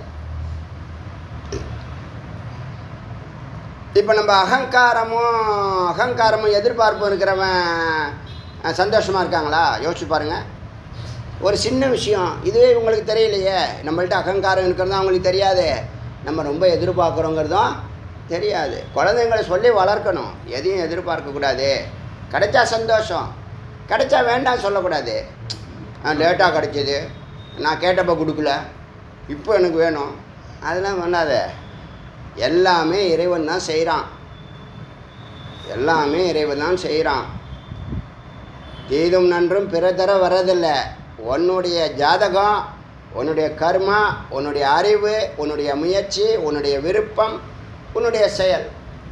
இப்போ நம்ம அகங்காரமும் அகங்காரமும் எதிர்பார்ப்பும் இருக்கிறவன் அஹ், சந்தோஷமா இருக்காங்களா யோசிச்சு பாருங்க ஒரு சின்ன விஷயம் இதுவே உங்களுக்கு தெரியலையே நம்மள்ட்ட அகங்காரம் இருக்கிறதும் அவங்களுக்கு தெரியாது நம்ம ரொம்ப எதிர்பார்க்குறோங்கிறதும் தெரியாது குழந்தைங்களை சொல்லி வளர்க்கணும் எதையும் எதிர்பார்க்கக்கூடாது கிடைச்சா சந்தோஷம் கிடைச்சா வேண்டாம் சொல்லக்கூடாது லேட்டாக கிடைச்சிது நான் கேட்டப்போ கொடுக்கல இப்போ எனக்கு வேணும் அதெல்லாம் பண்ணாத எல்லாமே இறைவன் தான் செய்கிறான் எல்லாமே இறைவன் தான் செய்கிறான் தீதும் நன்றும் பிற தர வர்றதில்லை உன்னுடைய ஜாதகம் உன்னுடைய கர்மா உன்னுடைய அறிவு உன்னுடைய முயற்சி உன்னுடைய விருப்பம் உன்னுடைய செயல்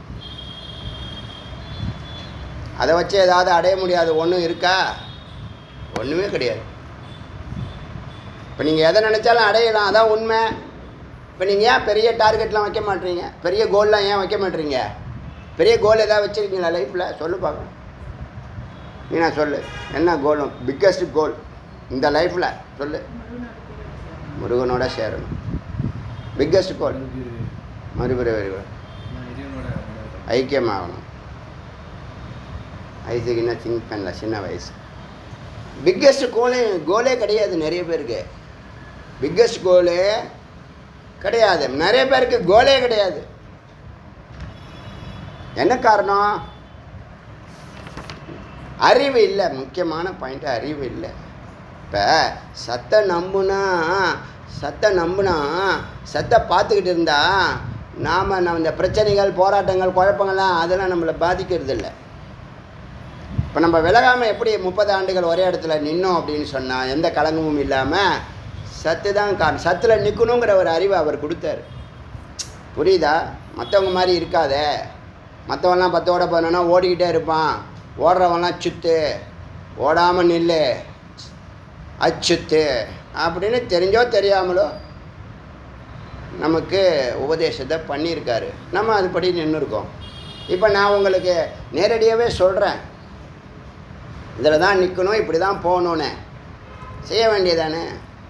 அதை வச்சு ஏதாவது அடைய முடியாது ஒன்றும் இருக்கா ஒன்றுமே கிடையாது இப்போ நீங்கள் எதை நினச்சாலும் அடையலாம் அதான் உண்மை இப்போ நீங்கள் ஏன் பெரிய டார்கெட்லாம் வைக்க மாட்டீங்க பெரிய கோல்லாம் ஏன் வைக்க மாட்டீங்க பெரிய கோல் ஏதாவது வச்சுருக்கீங்களா லைஃப்பில் சொல்லு பார்க்கலாம் நீ நான் சொல்லு என்ன கோலும் பிக்கஸ்ட் கோல் இந்த லைஃப்பில் சொல்லு முருகனோட சேரணும் பிக்கஸ்ட் கோல் மறுபிறவி ஐக்கியமாகணும் ஐசுக்கு என்ன திங்க் பண்ணல சின்ன வயசு பிக்கஸ்ட் கோலே கோலே கிடையாது நிறைய பேருக்கு பிக்கஸ்ட் கோலு கிடையாது நிறைய பேருக்கு கோலே கிடையாது என்ன காரணம் அறிவு இல்லை முக்கியமான பாயிண்ட் அறிவு இல்லை இப்போ சத்தை நம்புனா சத்தை நம்புனா சத்தை பார்த்துக்கிட்டு இருந்தா நாம் நம்ம இந்த பிரச்சனைகள் போராட்டங்கள் குழப்பங்கள்லாம் அதெல்லாம் நம்மளை பாதிக்கிறது இல்லை இப்போ நம்ம விலகாமல் எப்படி முப்பது ஆண்டுகள் ஒரே இடத்துல நின்னோம் அப்படின்னு சொன்னால் எந்த கலங்கமும் இல்லாமல் சத்து தான் காரணம் சத்தில் நிற்கணுங்கிற ஒரு அறிவை அவர் கொடுத்தாரு புரியுதா மற்றவங்க மாதிரி இருக்காதே மற்றவன்லாம் பத்தோட பதினொன்னா ஓடிக்கிட்டே இருப்பான் ஓடுறவன்லாம் சுத்து ஓடாமல் நில்லு அச்சுத்து அப்படின்னு தெரிஞ்சோ தெரியாமலோ நமக்கு உபதேசத்தை பண்ணியிருக்காரு நம்ம அதுபடி நின்று இருக்கோம் இப்போ நான் உங்களுக்கு நேரடியாகவே சொல்கிறேன் இதில் தான் நிற்கணும் இப்படி தான் போகணுன்னு செய்ய வேண்டியதானே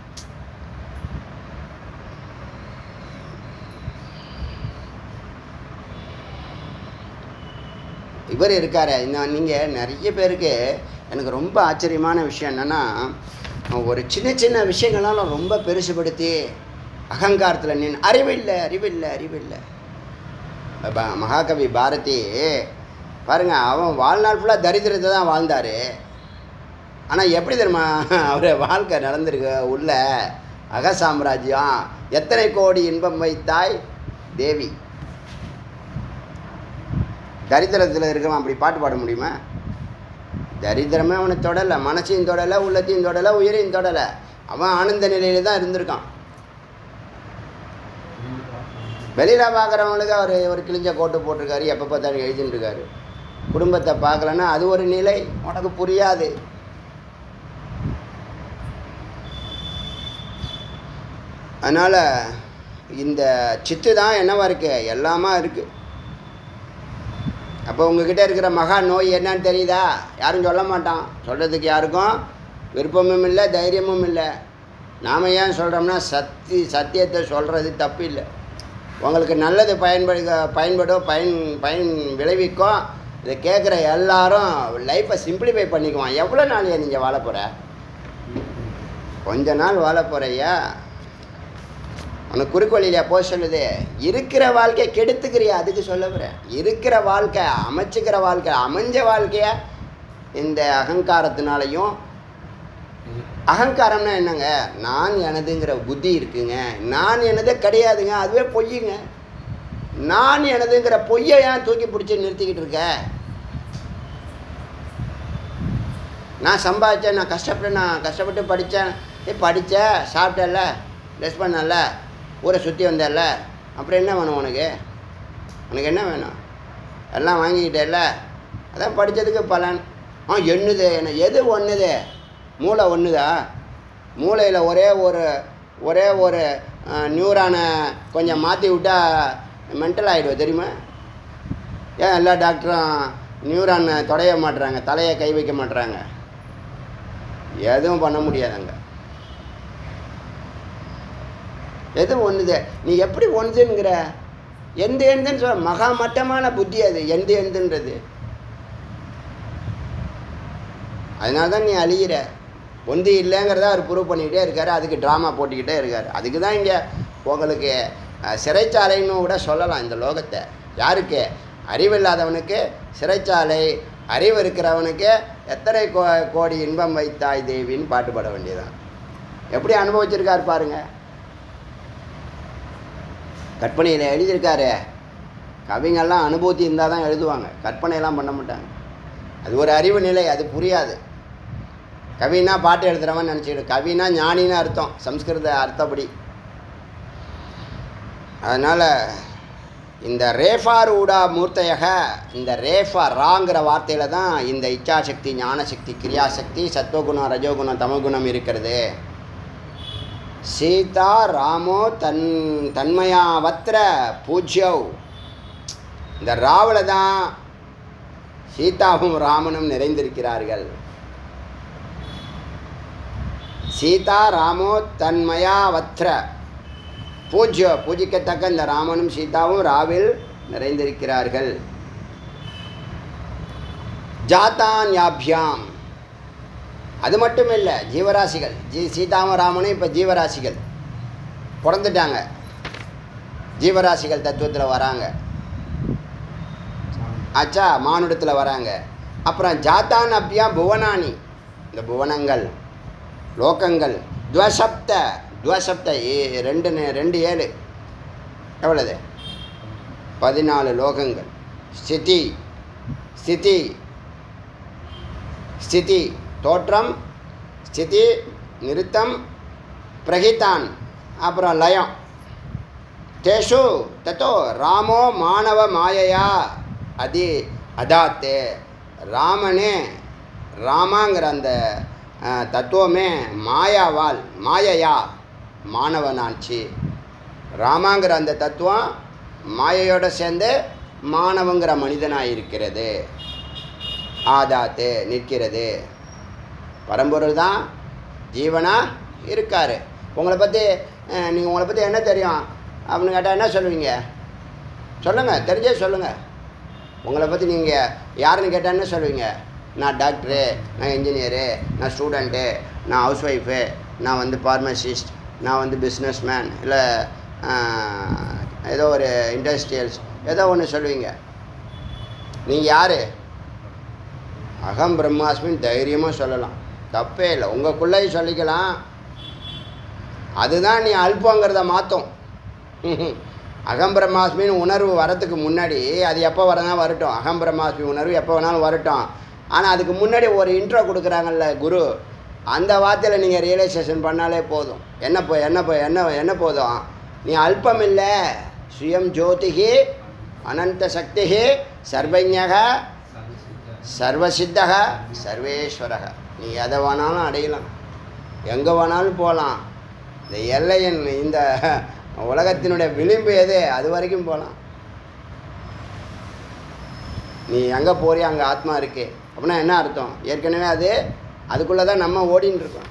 இவர் இருக்காரு இந்த நீங்கள் நிறைய பேருக்கு எனக்கு ரொம்ப ஆச்சரியமான விஷயம் என்னென்னா ஒரு சின்ன சின்ன விஷயங்களாலும் ரொம்ப பெருசுபடுத்தி அகங்காரத்தில் நின்று அறிவில்லை அறிவில்லை அறிவில்லை ப- மகாகவி பாரதி பாருங்க அவன் வாழ்நாள் ஃபுல்லாக தரித்திரத்தை தான் வாழ்ந்தார் ஆனால் எப்படி தெரியுமா அவர் வாழ்க்கை நடந்திருக்கு உள்ள அக சாம்ராஜ்யம் எத்தனை கோடி இன்பம் வைத்தாய் தேவி தரித்திரத்தில் இருக்கிறவன் அப்படி பாட்டு பாட முடியுமா தரித்திரமே அவனை தொடலை மனசையும் தொடலை உள்ளத்தையும் தொடலை உயிரையும் தொடலை அவன் ஆனந்த நிலையில தான் இருந்திருக்கான் வெளியில் பார்க்குறவங்களுக்கு அவர் ஒரு கிழிஞ்ச கோட்டு போட்டிருக்காரு எப்போ பார்த்தாலும் எழுதின்னு இருக்காரு குடும்பத்தை பார்க்கலன்னா அது ஒரு நிலை உனக்கு புரியாது அதனால் இந்த சித்து தான் என்னவா இருக்கு எல்லாமா இருக்குது அப்போ உங்ககிட்ட இருக்கிற மகா நோய் என்னன்னு தெரியுதா யாரும் சொல்ல மாட்டான் சொல்கிறதுக்கு யாருக்கும் விருப்பமும் இல்லை தைரியமும் இல்லை நாம் ஏன் சொல்கிறோம்னா சத்தி சத்தியத்தை சொல்கிறது தப்பு இல்லை உங்களுக்கு நல்லது பயன்படு பயன்படும் பயன் பயன் விளைவிக்கும் இதை கேட்குற எல்லாரும் லைஃப்பை சிம்பிளிஃபை பண்ணிக்குவான் எவ்வளோ நாள் நீங்கள் வாழ போகிற கொஞ்ச நாள் வாழ போகிறையா உனக்கு குறுக்கோளிலையா போக சொல்லுது இருக்கிற வாழ்க்கையை கெடுத்துக்கிறியா அதுக்கு சொல்ல போகிறேன் இருக்கிற வாழ்க்கை அமைச்சுக்கிற வாழ்க்கை அமைஞ்ச வாழ்க்கைய இந்த அகங்காரத்தினாலையும் அகங்காரம்னா என்னங்க நான் எனதுங்கிற புத்தி இருக்குங்க நான் எனதே கிடையாதுங்க அதுவே பொய்யுங்க நான் எனதுங்கிற பொய்யை ஏன் தூக்கி பிடிச்சி நிறுத்திக்கிட்டு இருக்க நான் சம்பாதிச்சேன் நான் கஷ்டப்பட்டு நான் கஷ்டப்பட்டு படித்தேன் ஏ படித்த சாப்பிட்டல ட்ரெஸ் பண்ணல ஊரை சுற்றி வந்தல்ல அப்புறம் என்ன வேணும் உனக்கு உனக்கு என்ன வேணும் எல்லாம் வாங்கிக்கிட்டேல்ல அதான் படித்ததுக்கு பலன் ஆ எண்ணுது என்ன எது ஒன்றுது மூளை ஒன்றுதா மூளையில் ஒரே ஒரு ஒரே ஒரு நியூரானை கொஞ்சம் மாற்றி விட்டா மென்டல் ஆகிடுவோம் தெரியுமா ஏன் எல்லா டாக்டரும் நியூரான் தொடைய மாட்டுறாங்க தலையை கை வைக்க மாட்டுறாங்க எதுவும் பண்ண முடியாதுங்க எது ஒன்றுது நீ எப்படி ஒன்றுங்கிற எந்த எந்துன்னு சொல்ல மகா மட்டமான புத்தி அது எந்த எந்துன்றது அதனால தான் நீ அழியிற ஒன்று இல்லைங்கிறத அவர் ப்ரூவ் பண்ணிக்கிட்டே இருக்காரு அதுக்கு ட்ராமா போட்டுக்கிட்டே இருக்காரு அதுக்கு தான் இங்கே உங்களுக்கு அஹ், சிறைச்சாலைன்னு கூட சொல்லலாம் இந்த லோகத்தை யாருக்கு அறிவில்லாதவனுக்கு சிறைச்சாலை அறிவு இருக்கிறவனுக்கு எத்தனை கோ கோடி இன்பம் வைத்தாய் தேவின்னு பாட்டு பாட வேண்டியதான் எப்படி அனுபவிச்சிருக்காரு பாருங்க கற்பனையில் எழுதியிருக்காரு கவிங்கெல்லாம் அனுபூதி இருந்தால் தான் எழுதுவாங்க கற்பனையெல்லாம் பண்ண மாட்டாங்க அது ஒரு அறிவு நிலை அது புரியாது கவினா பாட்டு எழுதுறவன் நினச்சிக்கிட்டு கவினா ஞானின்னு அர்த்தம் சம்ஸ்கிருத அர்த்தப்படி அதனால் இந்த ரேஃபார் ஊடா மூர்த்தையக இந்த ரேஃபா ராங்கிற வார்த்தையில் தான் இந்த இச்சாசக்தி ஞானசக்தி கிரியாசக்தி சத்வகுணம் ரஜோகுணம் தமகுணம் இருக்கிறது சீதா ராமோ தன் தன்மயாவத்திர பூஜ்யவ் இந்த ராவில் தான் சீதாவும் ராமனும் நிறைந்திருக்கிறார்கள் சீதா ராமோ தன்மயாவத்ர பூஜ்ய பூஜிக்கத்தக்க இந்த ராமனும் சீதாவும் ராவில் நிறைந்திருக்கிறார்கள் ஜாத்தான்யாபியாம் அது மட்டும் இல்லை ஜீவராசிகள் ஜீ சீதாவும் ராமனும் இப்போ ஜீவராசிகள் பிறந்துட்டாங்க ஜீவராசிகள் தத்துவத்தில் வராங்க ஆச்சா மானுடத்தில் வராங்க அப்புறம் ஜாத்தான் அப்பியா புவனானி இந்த புவனங்கள் லோகங்கள் துவசப்த துவசப்த ஏ- ரெண்டு நே- ரெண்டு ஏழு எவ்வளவு பதினாலு லோகங்கள் ஸ்திதி ஸ்திதி ஸ்திதி தோற்றம் ஸ்திதி நிறுத்தம் பிரகிதான் அப்புறம் லயம் தேஷு தத்தோ ராமோ மானவ மாயையா அதி அதாத்தே ராமனே ராமாங்கிற அந்த அஹ், தத்துவமே மாயாவால் மாயையா மாணவனாச்சு ராமாங்கிற அந்த தத்துவம் மாயையோட சேர்ந்து மானவங்கிற மனிதனாக இருக்கிறது ஆதாத்து நிற்கிறது பரம்பொருள் தான் ஜீவனா இருக்கார் உங்களை பற்றி நீங்கள் உங்களை பற்றி என்ன தெரியும் அப்படின்னு கேட்டால் என்ன சொல்லுவீங்க சொல்லுங்கள் தெரிஞ்சே சொல்லுங்கள் உங்களை பற்றி நீங்கள் யாருன்னு கேட்டால் என்ன சொல்லுவீங்க நான் டாக்டரு நான் இன்ஜினியரு நான் ஸ்டூடெண்ட்டு நான் ஹவுஸ் ஒய்ஃபு நான் வந்து ஃபார்மசிஸ்ட் நான் வந்து பிஸ்னஸ் மேன் இல்லை ஏதோ ஒரு இண்டஸ்ட்ரியல்ஸ் ஏதோ ஒன்று சொல்லுவீங்க நீங்கள் யார் அகம் பிரம்மாஸ்மின்னு தைரியமாக சொல்லலாம் தப்பே இல்லை உங்களுக்குள்ளேயும் சொல்லிக்கலாம் அதுதான் நீ அல்பங்கிறத மாற்றும் அகம் பிரம்மாஸ்மின்னு உணர்வு வரத்துக்கு முன்னாடி அது எப்போ வரனா வரட்டும் அகம் பிரம்மாஸ்மி உணர்வு எப்போ வேணாலும் வரட்டும் ஆனால் அதுக்கு முன்னாடி ஒரு இன்ட்ரோ கொடுக்குறாங்கல்ல குரு அந்த வார்த்தையில் நீங்கள் ரியலைசேஷன் பண்ணாலே போதும் என்ன போ என்ன போ என்ன என்ன போதும் நீ அல்பம் இல்லை சுயம் ஜோதிகி அனந்த சக்திகி சர்வஜக சர்வசித்தக சர்வேஸ்வரக நீ எதை வேணாலும் அடையலாம் எங்கே வேணாலும் போகலாம் இந்த எல்லையின் இந்த உலகத்தினுடைய விளிம்பு எது அது வரைக்கும் போகலாம் நீ எங்கே போறியோ அங்கே ஆத்மா இருக்கு அப்படின்னா என்ன அர்த்தம் ஏற்கனவே அது அதுக்குள்ளே தான் நம்ம ஓடின்னு இருக்கோம்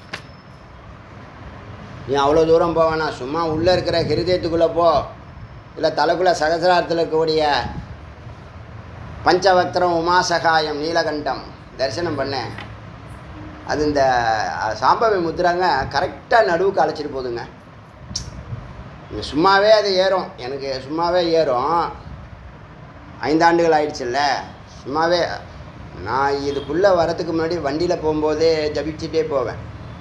நீ அவ்வளோ தூரம் போவேனா சும்மா உள்ளே இருக்கிற ஹிருதயத்துக்குள்ளே போ இல்லை தலைக்குள்ளே சகசிராரத்தில் இருக்கக்கூடிய பஞ்சவக்திரம் உமாசகாயம் நீலகண்டம் தரிசனம் பண்ணேன் அது இந்த அஹ், சாம்பவி முத்துறாங்க கரெக்டாக நடுவுக்கு அழைச்சிட்டு போகுதுங்க இங்க சும்மாவே அது ஏறும் எனக்கு சும்மாவே ஏறும் ஐந்தாண்டுகள் ஆயிடுச்சுல்ல சும்மாவே நான் இதுக்குள்ளே வரத்துக்கு முன்னாடி வண்டியில் போகும்போதே ஜபிச்சுட்டே போவேன்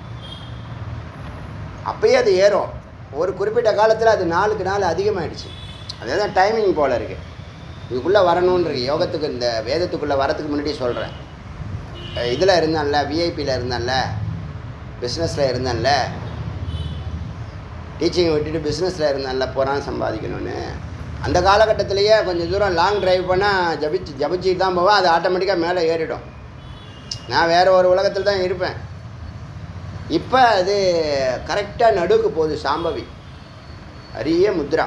அப்பயே அது ஏறும் ஒரு குறிப்பிட்ட காலத்தில் அது நாளுக்கு நாள் அதிகமாகிடுச்சு அதே தான் டைமிங் போல் இருக்குது இதுக்குள்ளே வரணும்னு இருக்கு யோகத்துக்கு இந்த வேதத்துக்குள்ளே வரத்துக்கு முன்னாடி சொல்கிறேன் இதில் இருந்தேன்ல விஐபியில் இருந்தேன்ல பிஸ்னஸில் இருந்தேன்ல டீச்சிங் விட்டுட்டு பிஸ்னஸில் இருந்தேன்ல போகிறான் சம்பாதிக்கணும்னு அந்த காலகட்டத்திலேயே கொஞ்சம் தூரம் லாங் டிரைவ் பண்ணால் ஜபிச்சு ஜபிச்சுட்டு தான் போவேன் அது ஆட்டோமேட்டிக்காக மேலே ஏறிடும் நான் வேறு ஒரு உலகத்தில் தான் இருப்பேன் இப்போ அது கரெக்டாக நடுவுக்கு போகுது சாம்பவி அரிய முத்ரா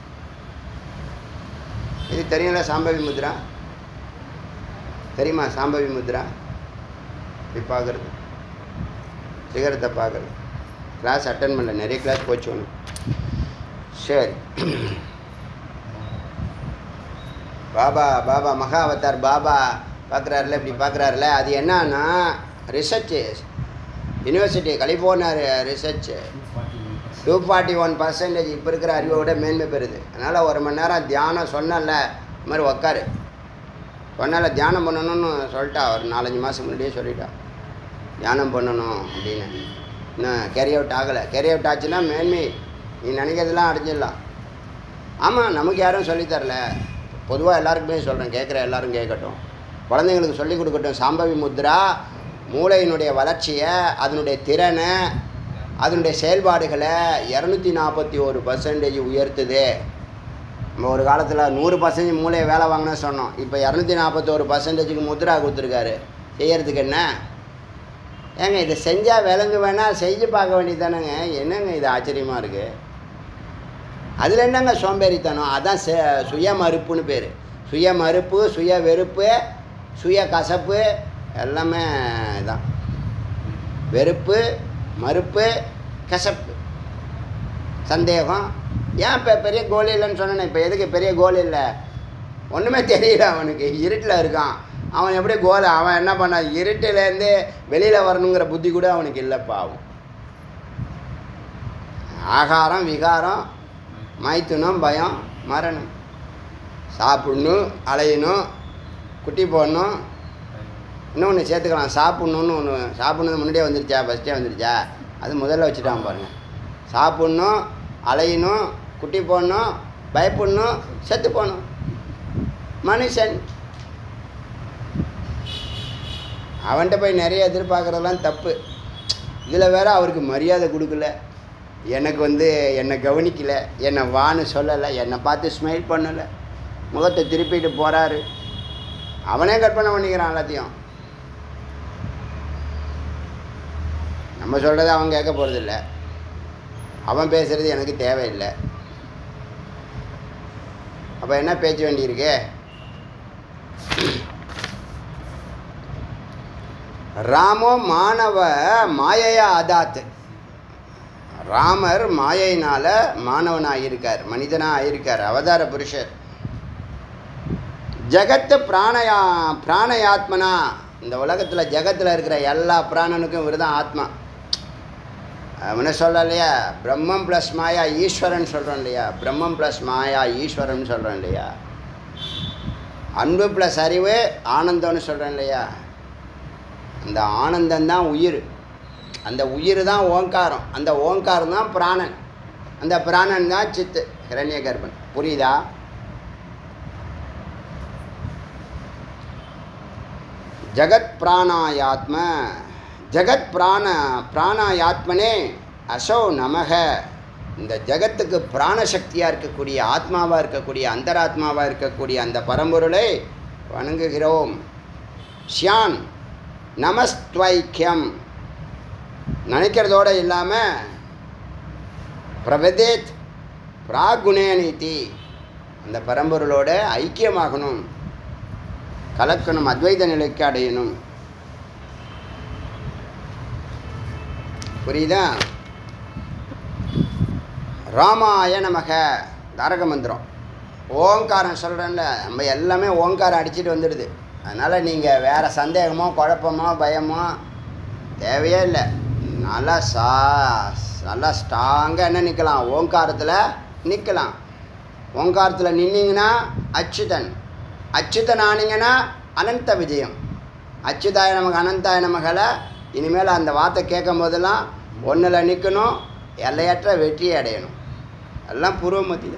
இது தெரியும்ல சாம்பவி முத்ரா தெரியுமா சாம்பவி முத்ரா இப்படி பார்க்குறது சிகரத்தை பார்க்குறது கிளாஸ் அட்டன் பண்ணல நிறைய கிளாஸ் போச்சு ஒன்று சரி பாபா பாபா மகா அவதார் பாபா பார்க்குறாருல இப்படி பார்க்குறாருல அது என்னன்னா research university California research to forty one percentage இப்போ இருக்கிற அறிவோட மேன்மை பெறுது அதனால் ஒரு மணி நேரம் தியானம் சொன்னல இந்த மாதிரி உக்காரு சொன்னால தியானம் பண்ணணும்னு சொல்லிட்டா ஒரு நாலஞ்சு மாதம் முன்னாடியே சொல்லிட்டா தியானம் பண்ணணும் அப்படின்னு இன்னும் கேரி அவுட் ஆகலை கேரி அவுட் ஆச்சுன்னா மேன்மை நீ நினைக்கிறதெல்லாம் அடைஞ்சிடலாம் ஆமாம் நமக்கு யாரும் சொல்லித் தரல பொதுவாக எல்லாருக்குமே சொல்கிறேன் கேட்குற எல்லாரும் கேட்கட்டும் குழந்தைங்களுக்கு சொல்லிக் கொடுக்கட்டும் சாம்பவி முத்ரா மூளையினுடைய வளர்ச்சியை அதனுடைய திறனை அதனுடைய செயல்பாடுகளை இரநூத்தி நாற்பத்தி ஒரு பர்சன்டேஜ் உயர்த்துது நம்ம ஒரு காலத்தில் நூறு பர்சன்டேஜ் மூளையை வேலை வாங்கினா சொன்னோம் இப்போ இரநூத்தி நாற்பத்தோரு பர்சன்டேஜுக்கு முத்ரா கொடுத்துருக்காரு செய்யறதுக்கு என்ன ஏங்க இதை செஞ்சால் விலங்கு வேணால் செஞ்சு பார்க்க வேண்டியது தானேங்க என்னங்க இது ஆச்சரியமாக இருக்குது அதில் என்னங்க சோம்பேறித்தனம் அதான் செ சுய மறுப்புன்னு பேர் சுய மறுப்பு சுய வெறுப்பு சுய கசப்பு எல்லாமே இதான் வெறுப்பு மறுப்பு கசப்பு சந்தேகம் ஏன் இப்போ பெரிய கோல் இல்லைன்னு சொன்னேன் இப்போ எதுக்கு பெரிய கோல் இல்லை ஒன்றுமே தெரியல அவனுக்கு இருட்டில் இருக்கான் அவன் எப்படி கோல் அவன் என்ன பண்ண இருட்டிலேருந்து வெளியில் வரணுங்கிற புத்தி கூட அவனுக்கு இல்லை பாவம் ஆகாரம் விகாரம் மைத்துனம் பயம் மரணம் சாப்பிடணும் அலையணும் குட்டி போடணும் இன்னொன்று சேர்த்துக்கலாம் சாப்பிட்ணுன்னு ஒன்று சாப்பிட்ணுன்னு முன்னாடியே வந்துருச்சா ஃபஸ்ட்டே வந்துருச்சா அது முதல்ல வச்சுட்டான் பாருங்க சாப்பிட்ணும் அலையணும் குட்டி போடணும் பயப்படணும் செத்து போகணும் மனுஷன் அவன்கிட்ட போய் நிறைய எதிர்பார்க்குறதெல்லாம் தப்பு இதில் வேற அவருக்கு மரியாதை கொடுக்கல எனக்கு வந்து என்னை கவனிக்கல என்னை வான்னு சொல்லலை என்னை பார்த்து ஸ்மைல் பண்ணலை முகத்தை திருப்பிட்டு போகிறாரு அவனே கற்பனை பண்ணிக்கிறான் எல்லாத்தையும் நம்ம சொல்கிறத அவன் கேட்க போகிறதில்ல அவன் பேசுகிறது எனக்கு தேவையில்லை அப்போ என்ன பேச்ச வேண்டியிருக்கு ராமோ மாணவ மாயையா அதாத்து ராமர் மாயையினால மாணவனாக ஆகியிருக்கார் மனிதனாக ஆகியிருக்கார் அவதார புருஷர் ஜகத்து பிராணயா பிராணயாத்மனா இந்த உலகத்தில் ஜகத்தில் இருக்கிற எல்லா பிராணனுக்கும் இவர் தான் ஆத்மா அவனை சொல்ல இல்லையா பிரம்மம் ப்ளஸ் மாயா ஈஸ்வரன் சொல்கிறோம் இல்லையா பிரம்மம் ப்ளஸ் மாயா ஈஸ்வரன் சொல்கிறோம் இல்லையா அன்பு ப்ளஸ் அறிவு ஆனந்தம்னு சொல்கிறேன் இல்லையா அந்த ஆனந்தம் தான் உயிர் அந்த உயிர் தான் ஓங்காரம் அந்த ஓங்காரம் தான் பிராணன் அந்த பிராணன் தான் சித்து ஹிரண்ய கர்ப்பன் புரியுதா ஜகத் பிராணாயாத்ம ஜகத் பிராண பிராணாயாத்மனே அசோ நமக இந்த ஜகத்துக்கு பிராணசக்தியாக இருக்கக்கூடிய ஆத்மாவாக இருக்கக்கூடிய அந்தராத்மாவாக இருக்கக்கூடிய அந்த பரம்பொருளை வணங்குகிறோம் ஷியான் நமஸ்துவைக்கியம் நினைக்கிறதோடு இல்லாமல் பிரபதேத் பிராகுணேனிதி அந்த பரம்பொருளோட ஐக்கியமாகணும் கலக்கணும் அத்வைத நிலைக்கு அடையணும் புரியுதா ராமாய நமக தாரக மந்திரம் ஓங்காரம் சொல்கிறேன்ல நம்ம எல்லாமே ஓங்காரம் அடிச்சிட்டு வந்துடுது அதனால் நீங்கள் வேறு சந்தேகமோ குழப்பமோ பயமோ தேவையே இல்லை நல்லா சா நல்லா ஸ்ட்ராங்காக என்ன நிற்கலாம் ஓங்காரத்தில் நிற்கலாம் ஓங்காரத்தில் நின்னீங்கன்னா அச்சுதன் அச்சுதன் ஆனீங்கன்னா அனந்த விஜயம் அச்சுதாய நமக்கு அனந்தாய நமகளை இனிமேல் அந்த வார்த்தை கேட்கும் போதெல்லாம் ஒன்றில் நிற்கணும் எல்லையற்ற வெற்றியை அடையணும் எல்லாம் பூர்வமத்தியில்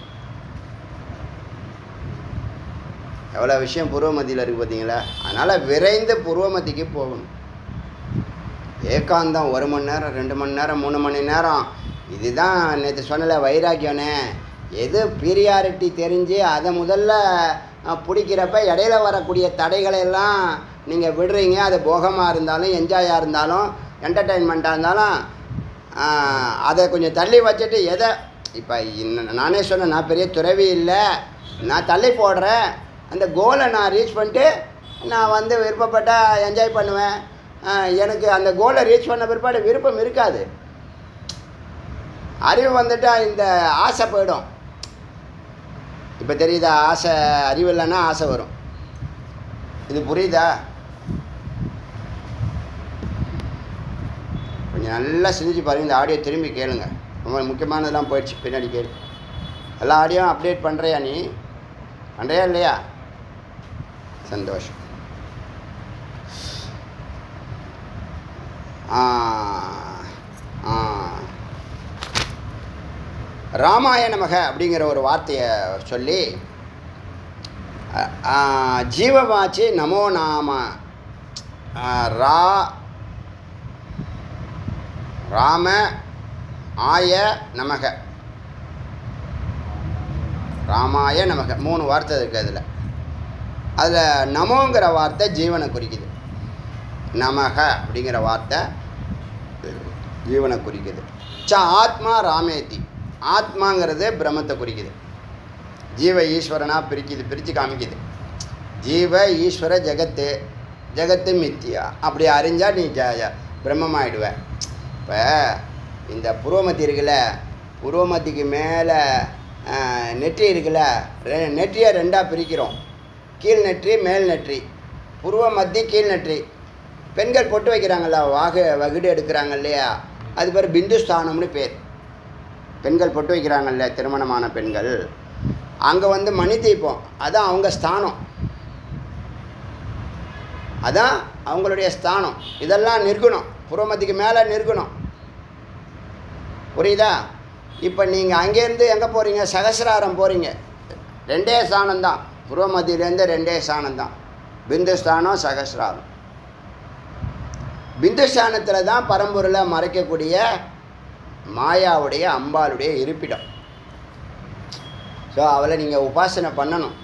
எவ்வளோ விஷயம் பூர்வமத்தியில் இருக்குது பார்த்தீங்களா அதனால் விரைந்து பூர்வமத்திக்கு போகணும் ஏகாந்தம் ஒரு மணி நேரம் ரெண்டு மணி நேரம் மூணு மணி நேரம் இதுதான் நேற்று சொன்னல வைராக்கியம்னே எது பீரியாரிட்டி தெரிஞ்சு அதை முதல்ல அஹ், பிடிக்கிறப்ப இடையில வரக்கூடிய தடைகளை எல்லாம் நீங்கள் விடுறீங்க அது போகமாக இருந்தாலும் என்ஜாயாக இருந்தாலும் என்டர்டெயின்மெண்ட்டாக இருந்தாலும் அஹ், அதை கொஞ்சம் தள்ளி வச்சுட்டு எதை இப்போ நானே சொன்னேன் நான் பெரிய துறவி இல்லை நான் தள்ளி போடுறேன் அந்த கோலை நான் ரீச் பண்ணிட்டு நான் வந்து விருப்பப்பட்டால் என்ஜாய் பண்ணுவேன் அஹ், எனக்கு அந்த கோலை ரீச் பண்ண பிற்பாடு விருப்பம் இருக்காது அறிவு வந்துட்டா இந்த ஆசை போயிடும் இப்போ தெரியுதா ஆசை அறிவு இல்லைன்னா ஆசை வரும் இது புரியுதா கொஞ்சம் நல்லா சிந்திச்சு பாருங்க இந்த ஆடியோ திரும்பி கேளுங்க ரொம்ப முக்கியமானதெல்லாம் போயிடுச்சு பின்னாடி கேளு எல்லா ஆடியோ அப்டேட் பண்ணுறியா நீ பண்ணுறியா இல்லையா சந்தோஷம் ஆ ஆ ராமாயண மக அப்படிங்கிற ஒரு வார்த்தையை சொல்லி அ- ஆ, ஜீவவாச்சி நமோ நாம ஆ, ரா ராம ஆய நமக ராமாய நமக மூணு வார்த்தை இருக்குது அதில் அதில் நமோங்கிற வார்த்தை ஜீவனை குறிக்குது நமக அப்படிங்கிற வார்த்தை ஜீவனை குறிக்குது ச ஆத்மா ராமேதி ஆத்மாங்கிறது பிரம்மத்தை குறிக்குது ஜீவ ஈஸ்வரனா பிரிக்குது பிரித்து காமிக்குது ஜீவ ஈஸ்வர ஜெகத்து ஜெகத்து மித்தியா அப்படி அறிஞ்சா நீ ஜ ஜ- பிரம்மமாயிடுவ இப்போ இந்த புருவமத்தி இருக்குல்ல புருவமத்திக்கு மேலே நெற்றி இருக்குல்ல ரெ நெற்றியை ரெண்டாக பிரிக்கிறோம் கீழ் நெற்றி மேல் நெற்றி புருவ மத்தி கீழ் நெற்றி பெண்கள் பொட்டு வைக்கிறாங்கல்ல வாகு வகுடு எடுக்கிறாங்க இல்லையா அது பேர் பிந்துஸ்தானம்னு பேர் பெண்கள் பொட்டு வைக்கிறாங்கல்ல திருமணமான பெண்கள் அங்கே வந்து மணி தீபம் அதான் அவங்க ஸ்தானம் அதான் அவங்களுடைய ஸ்தானம் இதெல்லாம் நிற்கணும் புறமத்திக்கு மேலே நிற்கணும் புரியுதா இப்போ நீங்கள் அங்கேருந்து எங்கே போகிறீங்க சகசிராரம் போகிறீங்க ரெண்டே ஸ்தானம் தான் புறமத்தியிலேருந்து ரெண்டே ஸ்தானம் தான் பிந்து ஸ்தானம் சகசிராரம் பிந்து ஸ்தானத்தில் தான் பரம்பொருளை மறைக்கக்கூடிய மாயாவுடைய அம்பாளுடைய இருப்பிடம் ஸோ அவளை நீங்கள் உபாசனை பண்ணணும்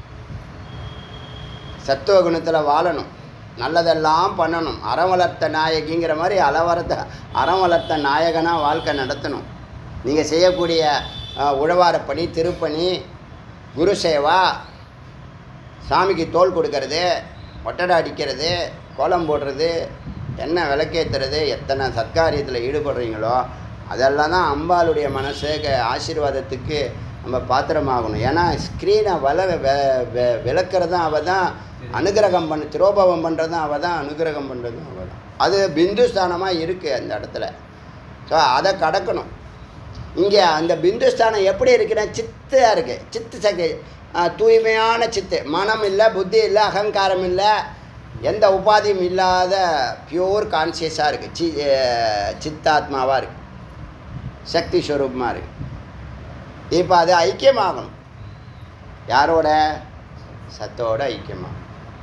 சத்துவ குணத்தில் வாழணும் நல்லதெல்லாம் பண்ணணும் அறம் வளர்த்த நாயகிங்கிற மாதிரி அளவரத்த அறம் வளர்த்த நாயகனாக வாழ்க்கை நடத்தணும் நீங்கள் செய்யக்கூடிய அஹ், உழவாரப் பணி திருப்பணி குரு சேவா சாமிக்கு தோல் கொடுக்கறது ஒட்டடை அடிக்கிறது கோலம் போடுறது எண்ணெய் விளக்கேற்றுறது எத்தனை சத்காரியத்தில் ஈடுபடுறீங்களோ அதெல்லாம் தான் அம்பாளுடைய மனசுக்கு ஆசீர்வாதத்துக்கு நம்ம பாத்திரமாகணும் ஏன்னா ஸ்க்ரீனை வள வெ- வெ- விளக்குறதும் அவள் தான் அனுகிரகம் பண்ண திரோபவம் பண்ணுறதும் அவள் தான் அனுகிரகம் பண்ணுறதும் அவள் தான் அது பிந்துஸ்தானமாக இருக்குது அந்த இடத்துல ஸோ அதை கடக்கணும் இங்கே அந்த பிந்துஸ்தானம் எப்படி இருக்குன்னா சித்தாக இருக்குது சித்து சக்தி ஆ, தூய்மையான சித்து மனம் இல்லை புத்தி இல்லை அகங்காரம் இல்லை எந்த உபாதியும் இல்லாத பியூர் கான்சியஸாக இருக்குது சி அஹ், சித்தாத்மாவாக இருக்குது சக்தி ஸ்வரூபமாக இருக்குது இப்போ அது ஐக்கியமாகணும் யாரோட சத்தோட ஐக்கியமாகணும்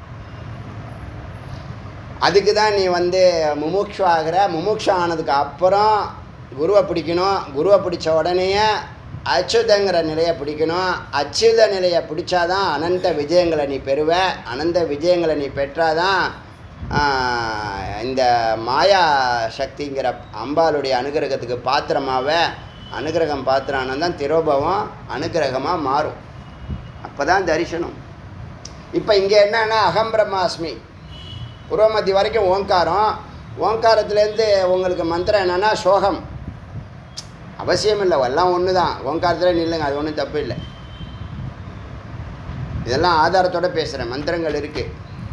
அதுக்கு தான் நீ வந்து முமுட்சு ஆகிற முமுட்சு ஆனதுக்கு அப்புறம் குருவை பிடிக்கணும் குருவை பிடிச்ச உடனேயே அச்சுதங்கிற நிலையை பிடிக்கணும் அச்சுத நிலையை பிடிச்சாதான் அனந்த விஜயங்களை நீ பெறுவ அனந்த விஜயங்களை நீ பெற்றாதான் ஆஹ், இந்த மாயா சக்திங்கிற அம்பாளுடைய அனுகிரகத்துக்கு பாத்திரமாவ அனுகிரகம் பாத்திரம் தான் திரோபவம் அனுகிரகமாக மாறும் அப்போ தான் தரிசனம் இப்போ இங்கே என்னன்னா அகம் பிரம்மாஸ்மி புரோமதி வரைக்கும் ஓங்காரம் ஓங்காரத்துலேருந்து உங்களுக்கு மந்திரம் என்னென்னா சோகம் அவசியம் இல்லை எல்லாம் ஒன்று தான் ஓங்காரத்தில் நில்லுங்க அது ஒன்றும் தப்பு இல்லை இதெல்லாம் ஆதாரத்தோட பேசுகிறேன் மந்திரங்கள் இருக்குது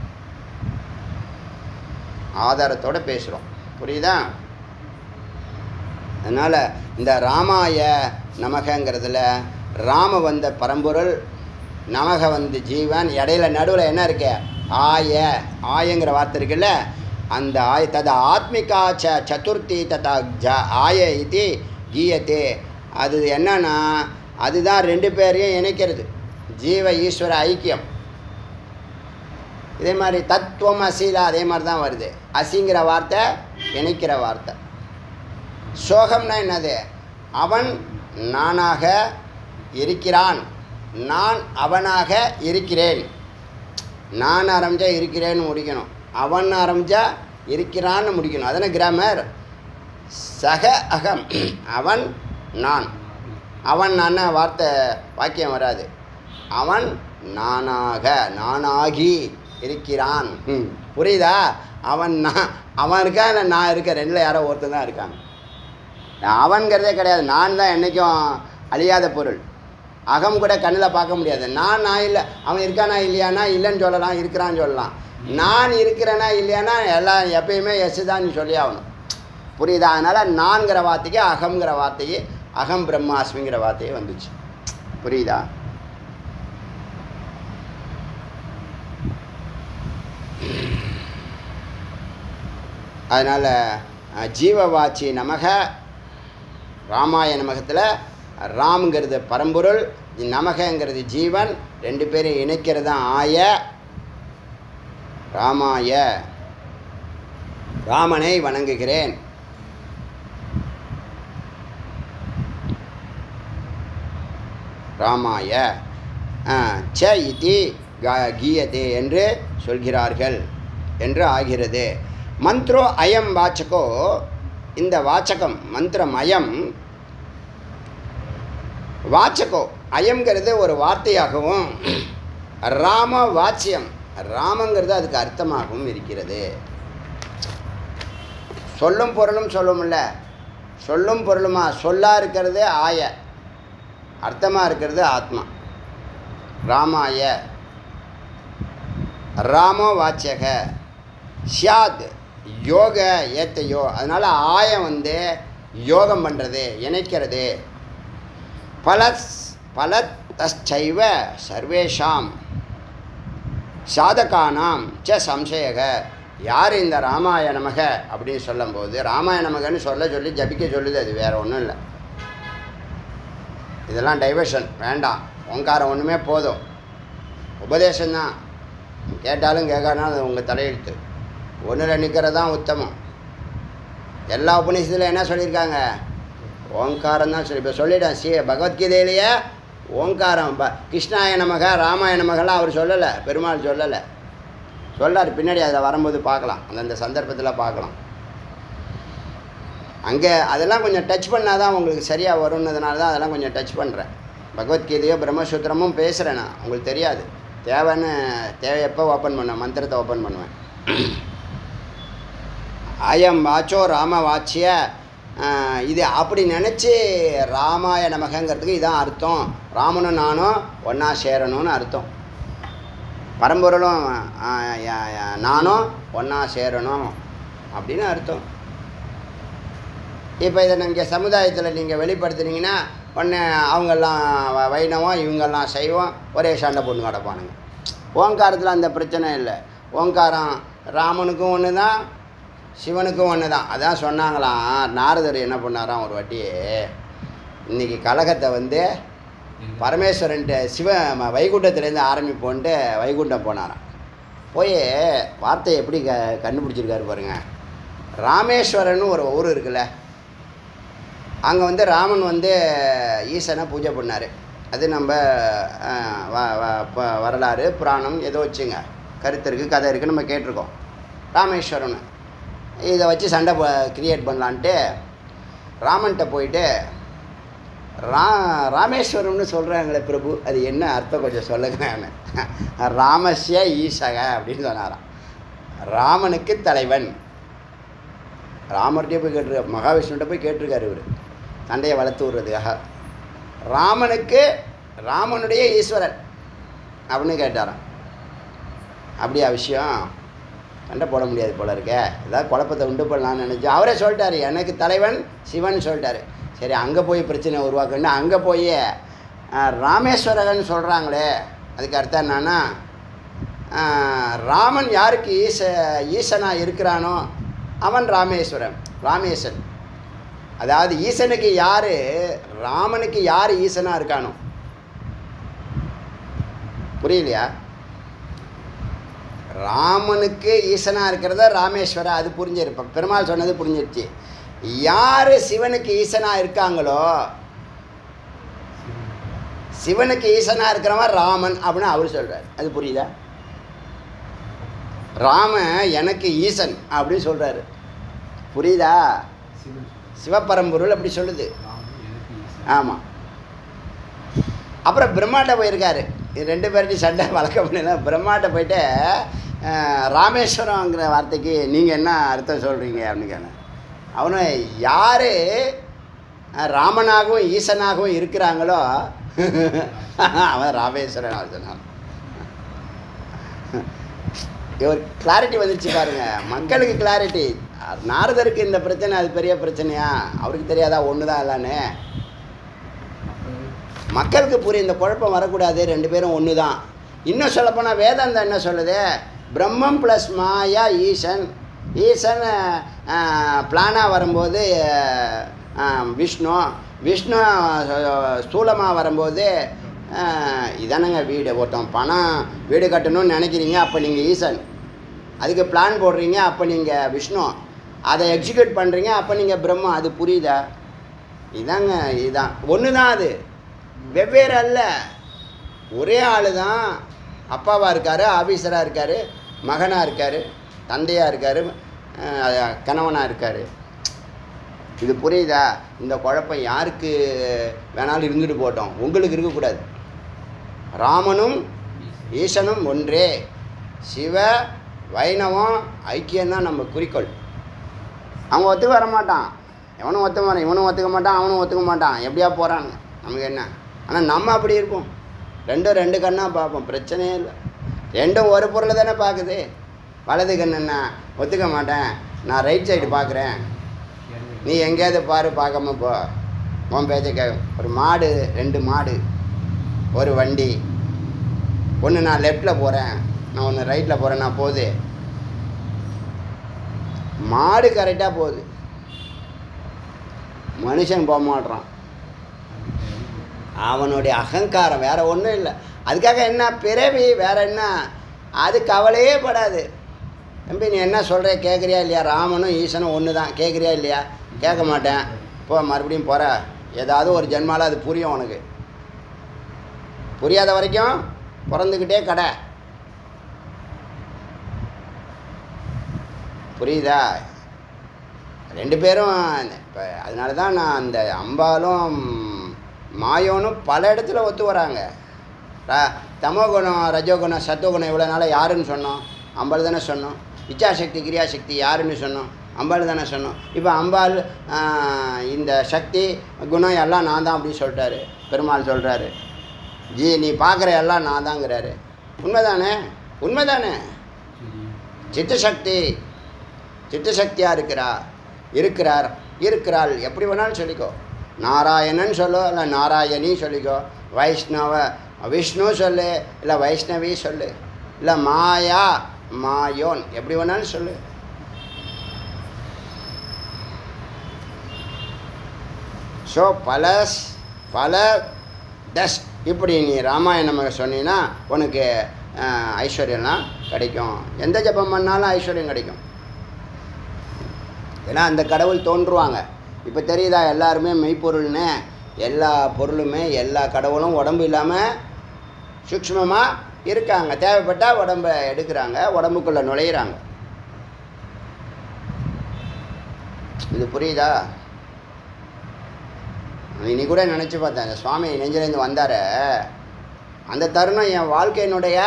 ஆதாரத்தோட பேசுகிறோம் புரியுதா அதனால் இந்த ராமாய நமகங்கிறதுல ராம வந்த பரம்பொருள் நமக வந்து ஜீவன் இடையில நடுவில் என்ன இருக்கு ஆய ஆயங்கிற வார்த்தை இருக்குல்ல அந்த ஆய தத ஆத்மிகா ச சதுர்த்தி ததா ஜ ஆய இது கீயத்தே அது என்னன்னா அதுதான் ரெண்டு பேரையும் இணைக்கிறது ஜீவ ஈஸ்வர ஐக்கியம் இதே மாதிரி தத்துவம் அசீலா அதே மாதிரி தான் வருது அசிங்கிற வார்த்தை இணைக்கிற வார்த்தை சோகம்னா என்னது அவன் நானாக இருக்கிறான் நான் அவனாக இருக்கிறேன் நான் ஆரம்பித்தா இருக்கிறேன்னு முடிக்கணும் அவன் ஆரம்பித்தா இருக்கிறான்னு முடிக்கணும் அதானே கிராமர் சக அகம் அவன் நான் அவன் நான் வார்த்தை வாக்கியம் வராது அவன் நானாக நானாகி இருக்கிறான் ம், புரியுதா அவன் நான் அவன் இருக்கான் இல்லை நான் இருக்கேன் ரெண்டில் யாரோ ஒருத்தன் தான் இருக்காங்க அவன்கிறதே கிடையாது நான் தான் என்றைக்கும் அழியாத பொருள் அகம் கூட கண்ணில் பார்க்க முடியாது நான் நான் இல்லை அவன் இருக்கானா இல்லையானா இல்லைன்னு சொல்லலாம் இருக்கிறான்னு சொல்லலாம் நான் இருக்கிறேனா இல்லையானா எல்லாம் எப்பயுமே எஸ் தான் நீ சொல்லி ஆகணும் புரியுதா அதனால் நான்கிற வார்த்தைக்கு அகம்ங்கிற வார்த்தைக்கு அகம் பிரம்மாஸ்மிங்கிற வார்த்தையே வந்துச்சு புரியுதா அதனால் ஜீவவாச்சி நமக ராமாயண நமகத்தில் ராம்ங்கிறது பரம்பொருள் நமகங்கிறது ஜீவன் ரெண்டு பேரும் இணைக்கிறது தான் ஆய ராமாய ராமனை வணங்குகிறேன் ராமாய ஆ, ச இதி கா- கீயதே என்று சொல்கிறார்கள் என்று ஆகிறது மந்த்ரோ அயம் வாச்சகோ இந்த வாச்சகம் மந்திரம் அயம் வாச்சகோ அயம்ங்கிறது ஒரு வார்த்தையாகவும் ராம வாச்சியம் ராமங்கிறது அதுக்கு அர்த்தமாகவும் இருக்கிறது சொல்லும் பொருளும் சொல்லும்ல சொல்லும் பொருளுமா சொல்லா இருக்கிறது ஆய அர்த்தமாக இருக்கிறது ஆத்மா ராமாய ராமோ வாச்சக ஷியாத் யோக ஏத்தையோ அதனால் ஆயம் வந்து யோகம் பண்ணுறது இணைக்கிறது பல பலத்தச்சைவ சர்வேஷாம் சாதகானாம் ச சம்சயக யார் இந்த ராமாய நமக அப்படின்னு சொல்லும்போது ராமாய நமகன்னு சொல்ல சொல்லி ஜபிக்க சொல்லுது அது வேறு ஒன்றும் இல்லை இதெல்லாம் டைவர்ஷன் வேண்டாம் ஓங்காரம் ஒன்றுமே போதும் உபதேசம்தான் கேட்டாலும் கேட்கானாலும் அது உங்கள் தலையெழுத்து ஒன்றில் நிற்கிறது தான் உத்தமம் எல்லா உபநிஷத்தில் என்ன சொல்லியிருக்காங்க ஓங்காரம் தான் சொல்லி இப்போ சொல்லிட்டேன் சி பகவத்கீதையிலேயே ஓங்காரம் ப கிருஷ்ணாய நமக ராமாய நமகலாம் அவர் சொல்லலை பெருமாள் சொல்லலை சொல்லார் பின்னாடி அதில் வரும்போது பார்க்கலாம் அந்தந்த சந்தர்ப்பத்தில் பார்க்கலாம் அங்கே அதெல்லாம் கொஞ்சம் டச் பண்ணால் தான் உங்களுக்கு சரியாக வரும்னதுனால தான் அதெல்லாம் கொஞ்சம் டச் பண்ணுறேன் பகவத்கீதையோ பிரம்மசூத்திரமும் பேசுகிறேன் நான் உங்களுக்கு தெரியாது தேவைன்னு தேவையப்போ ஓப்பன் பண்ணுவேன் மந்திரத்தை ஓப்பன் பண்ணுவேன் அயம் வாச்சோ ராம வாச்சிய ஆஹ், இது அப்படி நினச்சி ராமாய நமகங்கிறதுக்கு இதான் அர்த்தம் ராமனும் நானும் ஒன்றா சேரணும்னு அர்த்தம் பரம்பொருளும் ஆஹ், யா- யா- நானும் ஒன்றா சேரணும் அப்படின்னு அர்த்தம் இப்போ இதை நீங்கள் சமுதாயத்தில் நீங்கள் வெளிப்படுத்துனீங்கன்னா ஒன்று அவங்கெல்லாம் வ- வைணவம் இவங்கெல்லாம் சைவம் ஒரே சண்டை பொண்ணு கிடப்பானுங்க ஓங்காரத்தில் அந்த பிரச்சனை இல்லை ஓங்காரம் ராமனுக்கும் ஒன்று தான் சிவனுக்கும் ஒன்று தான் அதான் சொன்னாங்களாம் நாரதர் என்ன பண்ணாராம் ஒரு வாட்டி இன்னைக்கு கழகத்தை வந்து பரமேஸ்வரன்ட்டு சிவ ம- வைகுண்டத்துலேருந்து ஆரம்பிப்போன்ட்டு வைகுண்டம் போனாராம் போய் வார்த்தையை எப்படி க கண்டுபிடிச்சிருக்காரு பாருங்க ராமேஸ்வரன்னு ஒரு ஊர் இருக்குல்ல அங்கே வந்து ராமன் வந்து ஈசனை பூஜை பண்ணார் அது நம்ம அஹ், வ- வ- ப- வரலாறு புராணம் ஏதோ வச்சுங்க கருத்து இருக்குது கதை இருக்குது நம்ம கேட்டிருக்கோம் ராமேஸ்வரன் இதை வச்சு சண்டை கிரியேட் பண்ணலான்ட்டு ராமன்கிட்ட போயிட்டு ரா ராமேஸ்வரம்னு சொல்கிறாங்களே பிரபு அது என்ன அர்த்தம் கொஞ்சம் சொல்லுங்கன்னு ராமஸ்ய ஈசக அப்படின்னு சொன்னாராம் ராமனுக்கு தலைவன் ராமர்கிட்டே போய் கேட்டிருக்காரு மகாவிஷ்ணுகிட்ட போய் கேட்டிருக்காரு இவர் சண்டையை வளர்த்து விடுறதுக்காக ராமனுக்கு ராமனுடைய ஈஸ்வரன் அப்படின்னு கேட்டாராம் அப்படியா விஷயம் சண்டை போட முடியாது போல இருக்கே ஏதாவது குழப்பத்தை உண்டு பண்ணலாம்னு நினச்சி அவரே சொல்லிட்டாரு எனக்கு தலைவன் சிவன் சொல்லிட்டாரு சரி அங்கே போய் பிரச்சனை உருவாக்குன்னு அங்கே போய் அஹ், ராமேஸ்வரகன் சொல்கிறாங்களே அதுக்கு அர்த்தம் என்னன்னா அஹ், ராமன் யாருக்கு ஈச ஈசனாக இருக்கிறானோ அவன் ராமேஸ்வரன் ராமேசன் அதாவது ஈசனுக்கு யார் ராமனுக்கு யார் ஈசனாக இருக்கானோ புரியலையா ராமனுக்கு ஈசனாக இருக்கிறத ராமேஸ்வரா அது புரிஞ்சிருப்ப பெருமாள் சொன்னது புரிஞ்சிருச்சு யார் சிவனுக்கு ஈசனாக இருக்காங்களோ சிவனுக்கு ஈசனாக இருக்கிறவன் ராமன் அப்படின்னு அவர் சொல்கிறார் அது புரியுதா ராமன் எனக்கு ஈசன் அப்படின்னு சொல்கிறாரு புரியுதா சிவன் சிவபரம்பொருள் அப்படி சொல்லுது ராமன் எனக்கு ஈசன். ஆமாம் அப்புறம் பிரம்மாட்ட போயிருக்காரு இது ரெண்டு பேர்ட்டையும் சண்டை வழக்கம் பண்ணல பிரம்மாட்ட போயிட்டு அஹ், ராமேஸ்வரங்கிற வார்த்தைக்கு நீங்கள் என்ன அர்த்தம் சொல்கிறீங்க அப்படின்னு கேட்டேன் அவனும் யார் ராமனாகவும் ஈசனாகவும் இருக்கிறாங்களோ அவன் ராமேஸ்வரன் அவன் சொன்னான் ஒரு கிளாரிட்டி வந்துருச்சு பாருங்க மக்களுக்கு கிளாரிட்டி நாரதருக்கு இந்த பிரச்சனை அது பெரிய பிரச்சனையா அவருக்கு தெரியாதா ஒன்று தான் எல்லான்னு அப்ப மக்களுக்கு புரியும் இந்த குழப்பம் வரக்கூடாது ரெண்டு பேரும் ஒன்று தான் இன்னும் சொல்லப்போனால் வேதாந்தம் என்ன சொல்லுது பிரம்மம் ப்ளஸ் மாயா ஈசன் ஈசன் பிளானாக வரும்போது அஹ், விஷ்ணு விஷ்ணு ஸ்தூலமாக வரும்போது அஹ், இதானங்க வீடு ஒருத்தன் பணம் வீடு கட்டணும்னு நினைக்கிறீங்க அப்போ நீங்கள் ஈசன் அதுக்கு பிளான் போடுறீங்க அப்போ நீங்கள் விஷ்ணு அதை எக்ஸிக்யூட் பண்ணுறீங்க அப்போ நீங்கள் பிரம்மா அது புரியுதா இதாங்க இதுதான் ஒன்று தான் அது வெவ்வேறு அல்ல ஒரே ஆள் தான் அப்பாவாக இருக்கார் ஆஃபீஸராக இருக்கார் மகனாக இருக்கார் தந்தையாக இருக்கார் கணவனாக இருக்கார் இது புரியுதா இந்த குழப்பம் யாருக்கு வேணாலும் இருந்துட்டு போட்டோம் உங்களுக்கு இருக்கக்கூடாது ராமனும் ஈசனும் ஒன்றே சிவ வைணவம் ஐக்கியம்தான் நம்ம குறிக்கோள் அவன் ஒத்துக்க வர மாட்டான் எவனும் ஒத்துக்க மாட்டான் இவனும் ஒத்துக்க மாட்டான் அவனும் ஒத்துக்க மாட்டான் எப்படியா போகிறாங்க நமக்கு என்ன ஆனால் நம்ம அப்படி இருப்போம் ரெண்டும் ரெண்டு கண்ணாக பார்ப்போம் பிரச்சனையே இல்லை ரெண்டும் ஒரு பொருளை தானே பார்க்குது வலது கண்ணு என்ன ஒத்துக்க மாட்டேன் நான் ரைட் சைடு பார்க்குறேன் நீ எங்கேயாவது பாரு பார்க்காம போ உன் பேச்சை கேட்கும் ஒரு மாடு ரெண்டு மாடு ஒரு வண்டி ஒன்று நான் லெஃப்டில் போகிறேன் நான் ஒன்று ரைட்டில் போகிறேன் நான் போகுது மாடு கரெக்டாக போகுது மனுஷன் போக மாட்றான் அவனுடைய அகங்காரம் வேற ஒன்றும் இல்லை அதுக்காக என்ன பிறவி வேற என்ன அது கவலையே படாது தம்பி நீ என்ன சொல்கிற கேட்குறியா இல்லையா ராமனும் ஈசனும் ஒன்று தான் கேட்குறியா இல்லையா கேட்க மாட்டேன் போ மறுபடியும் போகிற ஏதாவது ஒரு ஜென்மால அது புரியும் உனக்கு புரியாத வரைக்கும் பிறந்துக்கிட்டே கடை புரியுதா ரெண்டு பேரும் இப்போ அதனால தான் நான் அந்த அம்பாலும் மாயோனும் பல இடத்துல ஒத்து வராங்க ர- தமோகுணம் ரஜோகுணம் சத்துவகுணம் இவ்வளோ நாளாக யாருன்னு சொன்னோம் அம்பாள் தானே சொன்னோம் இச்சாசக்தி கிரியாசக்தி யாருன்னு சொன்னோம் அம்பாள் தானே சொன்னோம் இப்போ அம்பாள் ஆஹ், இந்த சக்தி குணம் எல்லாம் நான் தான் அப்படின்னு சொல்லிட்டாரு பெருமாள் சொல்கிறாரு ஜி நீ பார்க்குற எல்லாம் நான் தாங்கிறாரு உண்மைதானே உண்மைதானே சித்தசக்தி சித்தசக்தியாக இருக்கிறா இருக்கிறார் இருக்கிறாள் எப்படி வேணாலும் சொல்லிக்கோ நாராயணன் சொல்லு இல்லை நாராயணி சொல்லிக்கோ வைஷ்ணவ விஷ்ணு சொல்லு இல்லை வைஷ்ணவி சொல்லு இல்லை மாயா மாயோன் எப்படி வேணாலும் சொல்லு ஸோ பல ஸ்- பல டஸ் இப்படி நீ ராமாயணம் சொன்னீங்கன்னா உனக்கு அஹ், ஐஸ்வர்யம்லாம் கிடைக்கும் எந்த ஜெபம் பண்ணாலும் ஐஸ்வர்யம் கிடைக்கும் ஏன்னா அந்த கடவுள் தோன்றுவாங்க இப்போ தெரியுதா எல்லாருமே மெய்ப்பொருள்னு எல்லா பொருளுமே எல்லா கடவுளும் உடம்பு இல்லாமல் சூக்ஷ்மமாக இருக்காங்க தேவைப்பட்டால் உடம்ப எடுக்கிறாங்க உடம்புக்குள்ளே நுழையிறாங்க இது புரியுதா இனி கூட நினச்சி பார்த்தேன் இந்த சுவாமி நெஞ்சிலேருந்து வந்தார் அந்த தருணம் என் வாழ்க்கையினுடைய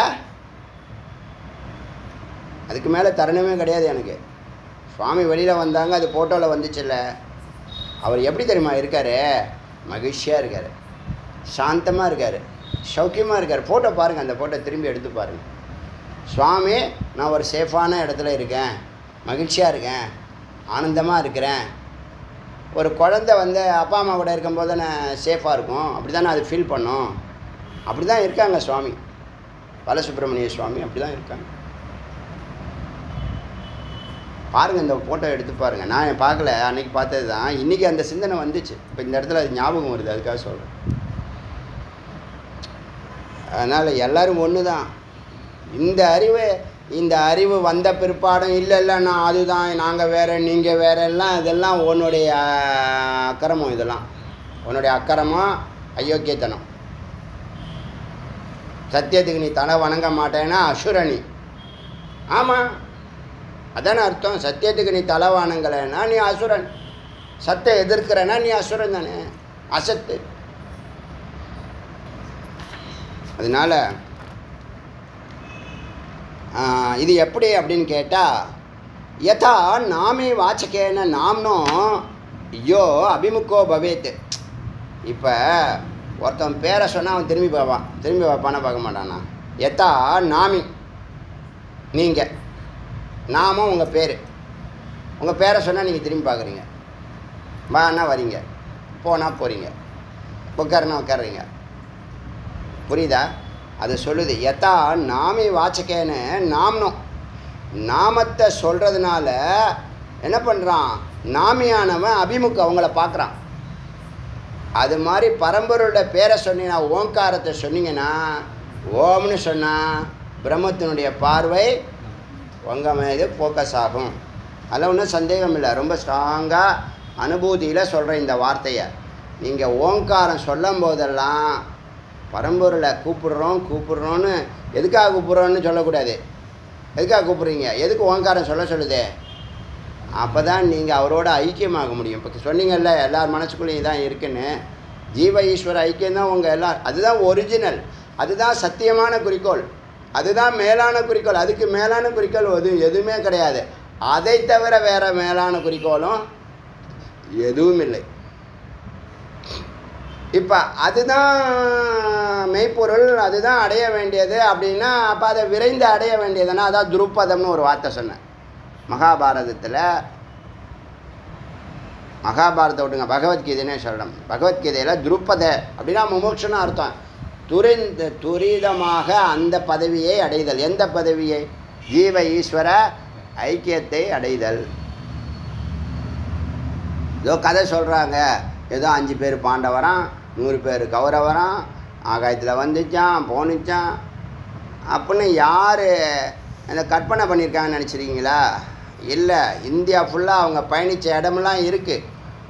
அதுக்கு மேலே தருணமே கிடையாது எனக்கு சுவாமி வெளியில் வந்தாங்க அது ஃபோட்டோவில் வந்துச்சுல்ல அவர் எப்படி தெரியுமா இருக்கார் மகிழ்ச்சியாக இருக்கார் சாந்தமாக இருக்கார் சௌக்கியமாக இருக்கார் ஃபோட்டோ பாருங்கள் அந்த ஃபோட்டோ திரும்பி எடுத்து பாருங்கள் சுவாமி நான் ஒரு சேஃபான இடத்துல இருக்கேன் மகிழ்ச்சியாக இருக்கேன் ஆனந்தமாக இருக்கிறேன் ஒரு குழந்தை வந்து அப்பா அம்மா கூட இருக்கும்போது தானே சேஃபாக இருக்கும் அப்படி தானே அது ஃபீல் பண்ணும் அப்படி தான் இருக்காங்க சுவாமி பாலசுப்ரமணிய சுவாமி அப்படி தான் இருக்காங்க பாருங்கள் இந்த ஃபோட்டோ எடுத்து பாருங்கள் நான் பார்க்கல அன்னைக்கு பார்த்தது தான் இன்றைக்கி அந்த சிந்தனை வந்துச்சு இப்போ இந்த இடத்துல அது ஞாபகம் வருது அதுக்காக சொல்கிறேன் அதனால் எல்லாரும் ஒன்று தான் இந்த அறிவை இந்த அறிவு வந்த பிற்பாடும் இல்லை இல்லை நான் அதுதான் நாங்கள் வேற நீங்கள் வேற எல்லாம் இதெல்லாம் உன்னுடைய அஹ், அக்கிரமம் இதெல்லாம் உன்னுடைய அக்கிரமம் அயோக்கியத்தனம் சத்தியத்துக்கு நீ தலை வணங்க மாட்டேன்னா அசுரணி ஆமாம் அதானே அர்த்தம் சத்தியத்துக்கு நீ தலை வணங்கலைன்னா நீ அசுரன் சத்தை எதிர்க்கிறனா நீ அசுரன் தானே அசத்து அதனால ஆ, இது எப்படி அப்படின்னு கேட்டால் யதா நாமே வாச்சகேன நாம்னும் ஐயோ அபிமுகோ பவேத் இப்போ ஒருத்தன் பேரை சொன்னால் அவன் திரும்பி பார்ப்பான் திரும்பி பார்ப்பானா பார்க்க மாட்டானா யதா நாமி நீங்கள் நாமும் உங்கள் பேர் உங்கள் பேரை சொன்னால் நீங்கள் திரும்பி பார்க்குறீங்க வானா வரீங்க போனால் போகிறீங்க உட்காருனா உட்காருறீங்க புரியுதா அது சொல்லுது யதா நாமி வாச்சகேன்னு நாம்னும் நாமத்தை சொல்கிறதுனால என்ன பண்ணுறான் நாமியானவன் அபிமுக அவங்கள பார்க்குறான் அது மாதிரி பரம்பரோட பேரை சொன்னீங்கன்னா ஓங்காரத்தை சொன்னீங்கன்னா ஓம்னு சொன்னால் பிரம்மத்தினுடைய பார்வை உங்கள் மீது ஃபோக்கஸ் ஆகும் அதில் ஒன்றும் சந்தேகம் இல்லை ரொம்ப ஸ்ட்ராங்காக அனுபூதியில் சொல்கிறேன் இந்த வார்த்தையை நீங்கள் ஓங்காரம் சொல்லும் போதெல்லாம் பரம்பொருளை கூப்பிடுறோம் கூப்பிடுறோன்னு எதுக்காக கூப்பிடுறோன்னு சொல்லக்கூடாது எதுக்காக கூப்பிட்றீங்க எதுக்கு ஓங்காரம் சொல்ல சொல்லுதே அப்போ தான் நீங்கள் அவரோட ஐக்கியமாக முடியும் இப்போ சொன்னீங்கல்ல எல்லார் மனசுக்குள்ளேயும் தான் இருக்குன்னு ஜீவ ஈஸ்வர ஐக்கியம் தான் உங்கள் எல்லா அதுதான் ஒரிஜினல் அதுதான் சத்தியமான குறிக்கோள் அதுதான் மேலான குறிக்கோள் அதுக்கு மேலான குறிக்கோள் எது எதுவுமே கிடையாது அதை தவிர வேறு மேலான குறிக்கோளும் எதுவும் இல்லை இப்போ அதுதான் மெய்ப்பொருள் அதுதான் அடைய வேண்டியது அப்படின்னா அப்போ அதை விரைந்து அடைய வேண்டியதுன்னா அதான் துருப்பதம்னு ஒரு வார்த்தை சொன்னேன் மகாபாரதத்தில் மகாபாரதத்தை விட்டுங்க பகவத்கீதைன்னே சொல்லணும் பகவத்கீதையில் துருப்பத அப்படின்னா முமோட்சன்னு அர்த்தம் துரிந்த துரிதமாக அந்த பதவியை அடைதல் எந்த பதவியை ஜீவ ஈஸ்வர ஐக்கியத்தை அடைதல் ஏதோ கதை சொல்கிறாங்க ஏதோ அஞ்சு பேர் பாண்டவரான் நூறு பேர் கௌரவரான் ஆகாயத்தில் வந்துச்சான் போணுச்சான் அப்படின்னு யார் அந்த கற்பனை பண்ணியிருக்காங்கன்னு நினச்சிருக்கீங்களா இல்லை இந்தியா ஃபுல்லாக அவங்க பயணித்த இடமெல்லாம் இருக்குது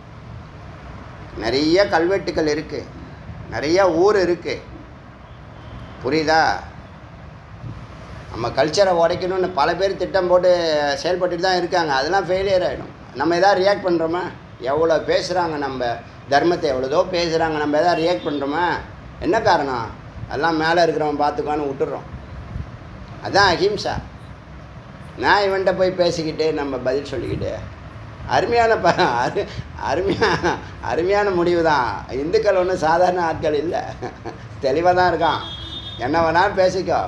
நிறைய கல்வெட்டுகள் இருக்குது நிறைய ஊர் இருக்குது புரியுதா நம்ம கல்ச்சரை உடைக்கணும்னு பல பேர் திட்டம் போட்டு செயல்பட்டுட்டு தான் இருக்காங்க அதெல்லாம் ஃபெயிலியர் ஆகிடும் நம்ம எதாவது ரியாக்ட் பண்ணுறோமா எவ்வளோ பேசுகிறாங்க நம்ம தர்மத்தை எவ்வளோதோ பேசுகிறாங்க நம்ம எதாவது ரியாக்ட் பண்ணுறோமா என்ன காரணம் எல்லாம் மேலே இருக்கிறவன் பார்த்துக்கான்னு விட்டுறோம் அதான் அஹிம்சா நான் இவன்கிட்ட போய் பேசிக்கிட்டு நம்ம பதில் சொல்லிக்கிட்டு அருமையான ப அரு அருமையான அருமையான முடிவு தான் இந்துக்கள் ஒன்றும் சாதாரண ஆட்கள் இல்லை தெளிவாக தான் இருக்கான் என்ன வேணாலும் பேசிக்கோ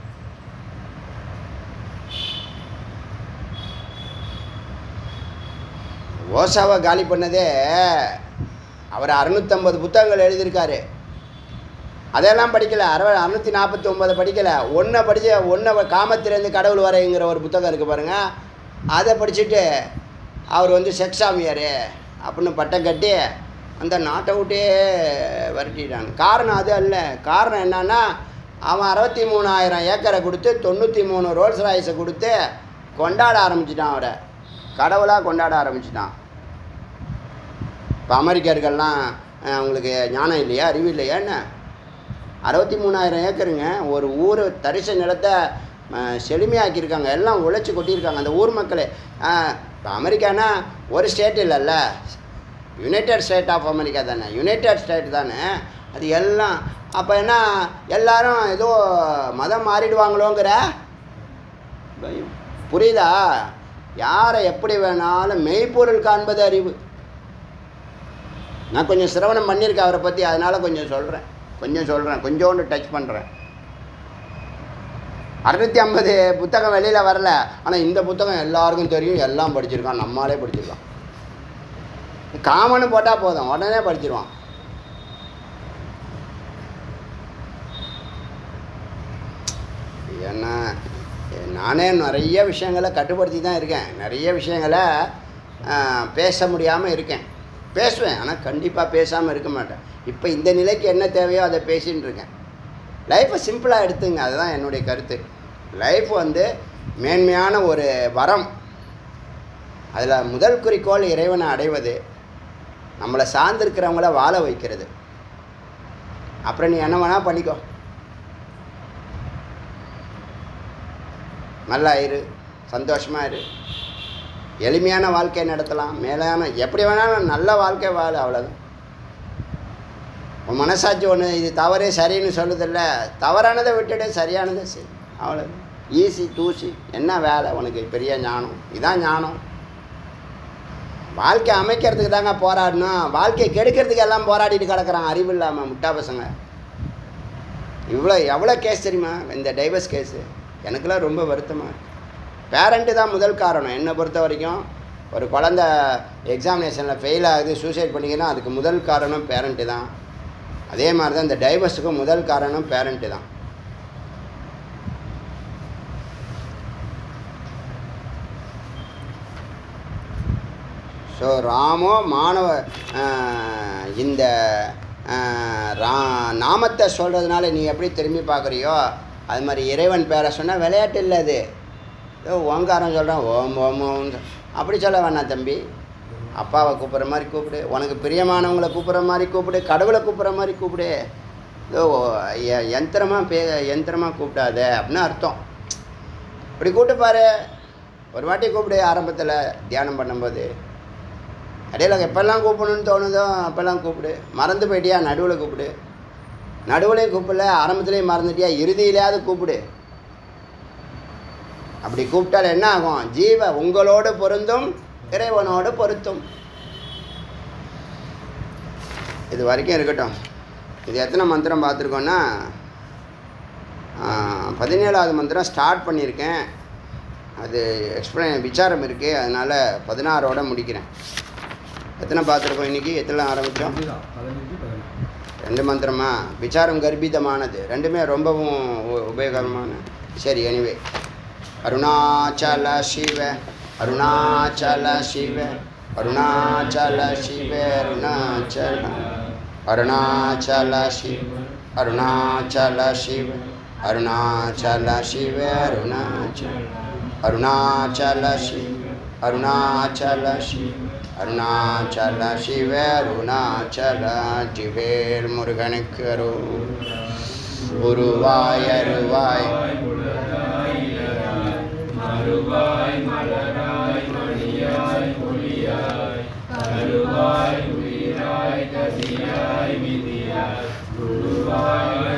ஓசாவை காலி பண்ணதே அவர் அறுநூத்தம்பது புத்தகங்கள் எழுதியிருக்காரு அதெல்லாம் படிக்கல அறுவ அறுநூற்றி நாற்பத்தி ஒம்பது படிக்கலை ஒன்றை படித்து ஒன்றை காமத்திலேருந்து கடவுள் வரைங்கிற ஒரு புத்தகம் இருக்குது பாருங்கள் அதை படிச்சுட்டு அவர் வந்து செக்ஸாமியார் அப்படின்னு பட்டம் கட்டி அந்த நாட்டை விட்டே விரட்டிட்டாங்க காரணம் அது அல்ல காரணம் என்னன்னா அவன் அறுபத்தி மூணாயிரம் ஏக்கரை கொடுத்து தொண்ணூற்றி மூணு ரோல்ஸ் ராய்ஸை கொடுத்து கொண்டாட ஆரம்பிச்சிட்டான் அவரை கடவுளாக கொண்டாட ஆரம்பிச்சிட்டான் இப்போ அமெரிக்கர்கள்லாம் அஹ், அவங்களுக்கு ஞானம் இல்லையா அறிவு இல்லையா என்ன அறுபத்தி மூணாயிரம் ஏக்கருங்க ஒரு ஊர் தரிசு நிலத்தை அஹ், செழுமையாக்கியிருக்காங்க எல்லாம் உழைச்சி கொட்டியிருக்காங்க அந்த ஊர் மக்கள் இப்போ அமெரிக்கானா ஒரு ஸ்டேட் இல்லைல்ல யுனைடெட் ஸ்டேட் ஆஃப் அமெரிக்கா தானே யுனைடெட் ஸ்டேட் தானே அது எல்லாம் அப்போ என்ன எல்லாரும் ஏதோ மதம் மாறிடுவாங்களோங்கிற பயம் புரியுதா யாரை எப்படி வேணாலும் மெய்ப்பொருள் காண்பது அறிவு நான் கொஞ்சம் சிரவணம் பண்ணியிருக்கேன் அவரை பற்றி அதனால் கொஞ்சம் சொல்கிறேன் கொஞ்சம் சொல்கிறேன் கொஞ்சோண்டு டச் பண்ணுறேன் அறுநூத்தி ஐம்பது புத்தகம் வெளியில் வரல ஆனால் இந்த புத்தகம் எல்லாருக்கும் தெரியும் எல்லாம் படிச்சிருக்கான் நம்மாலே படிச்சிருக்கான் காமன்னு போட்டால் போதும் உடனே படிச்சிருவான் ஏன்னா நானே நிறைய விஷயங்களை கட்டுப்படுத்தி தான் இருக்கேன் நிறைய விஷயங்களை ஆ, பேச முடியாமல் இருக்கேன் பேசுவேன் ஆனால் கண்டிப்பாக பேசாமல் இருக்க மாட்டேன் இப்போ இந்த நிலைக்கு என்ன தேவையோ அதை பேசின்னு இருக்கேன் லைஃப்பை சிம்பிளாக எடுத்துங்க அதுதான் என்னுடைய கருத்து லைஃப் வந்து மேன்மையான ஒரு வரம் அதில் முதல் குறிக்கோள் இறைவனை அடைவது நம்மளை சார்ந்திருக்கிறவங்கள வாழ வைக்கிறது அப்புறம் நீ என்ன வேணால் பண்ணிக்கோ நல்லா இரு சந்தோஷமாக இரு எளிமையான வாழ்க்கை நடத்தலாம் மேலான எப்படி வேணாலும் நல்ல வாழ்க்கை வாழ அவ்வளோதான் உன் மனசாட்சி ஒன்று இது தவறு சரின்னு சொல்லுதில்ல தவறானதை விட்டுட்டு சரியானதை செய் அவ்வளோதான் ஈஸி தூசி என்ன வேலை உனக்கு பெரிய ஞானம் இதான் ஞானம் வாழ்க்கை அமைக்கிறதுக்கு தாங்க போராடணும் வாழ்க்கையை கெடுக்கிறதுக்கு எல்லாம் போராடிட்டு கிடக்குறான் அறிவு இல்லாமல் முட்டா பசங்க இவ்வளோ எவ்வளோ கேஸ் தெரியுமா இந்த டைவர்ஸ் கேஸு எனக்கெல்லாம் ரொம்ப வருத்தமாக இருக்கு பேரண்ட்டு தான் முதல் காரணம் என்னை பொறுத்த வரைக்கும் ஒரு குழந்த எக்ஸாமினேஷனில் ஃபெயில் ஆகுது சூசைட் பண்ணிங்கன்னா அதுக்கு முதல் காரணம் பேரண்ட்டு தான் அதே மாதிரி தான் இந்த டைவர்ஸுக்கும் முதல் காரணம் பேரண்ட்டு தான் ஸோ ராமோ மாணவ ஆஹ், இந்த ஆஹ், ரா நாமத்தை சொல்கிறதுனால நீ எப்படி திரும்பி பார்க்குறியோ அது மாதிரி இறைவன் பேரை சொன்னால் விளையாட்டு இல்லை அது ஏதோ ஓங்காரம் சொல்கிறான் ஓம் ஓம் ஓம் அப்படி சொல்ல வேணாம் தம்பி அப்பாவை கூப்பிட்ற மாதிரி கூப்பிடு உனக்கு பிரியமானவங்களை கூப்பிட்ற மாதிரி கூப்பிடு கடவுளை கூப்பிட்ற மாதிரி கூப்பிடு ஏதோ எ- யந்திரமா பே யந்திரமாக கூப்பிடாத அப்படின்னு அர்த்தம் இப்படி கூப்பிட்டு பாரு ஒரு வாட்டி கூப்பிடு ஆரம்பத்தில் தியானம் பண்ணும்போது இடையில எப்பெல்லாம் கூப்பிடணும்னு தோணுதோ அப்போல்லாம் கூப்பிடு மறந்து போயிட்டியா நடுவில் கூப்பிடு நடுவுலையும் கூப்பிடல ஆரம்பத்துலேயும் மறந்துட்டியா இறுதியிலையாவது கூப்பிடு அப்படி கூப்பிட்டால் என்ன ஆகும் ஜீவ உங்களோடு பொருந்தும் இறைவனோடு பொருத்தும் இது வரைக்கும் இருக்கட்டும் இது எத்தனை மந்திரம் பார்த்துருக்கோன்னா பதினேழாவது மந்திரம் ஸ்டார்ட் பண்ணியிருக்கேன் அது எக்ஸ்பிளைன் விசாரம் இருக்குது அதனால் பதினாறோட முடிக்கிறேன் எத்தனை பார்த்துருக்கோம் இன்றைக்கி எத்தனை ஆரம்பித்தோம் இதுதான் பதினஞ்சு பதினெட்டு ரெண்டு மந்திரமா விசாரம் கர்ப்பிதமானது ரெண்டுமே ரொம்பவும் உ- உபயோகரமான சரி எனிவே அருணாச்சல சிவ அருணாச்சல சிவ அருணாச்சல சிவ அருணாச்சல அருணாச்சல சிவ அருணாச்சல சிவ அருணாச்சல சிவ அருணாச்சல அருணாச்சல சிவ அருணாச்சல சிவ அருணாச்சல சிவ அருணாச்சல ஜிவேல் முருகனுக்கு அரு உருவாய் அருவாய் மறுவாய் மலராய் மணியாய் ஒளியாய் கருவாய் உயிராய் கதியாய் விதியாய் குருவாய்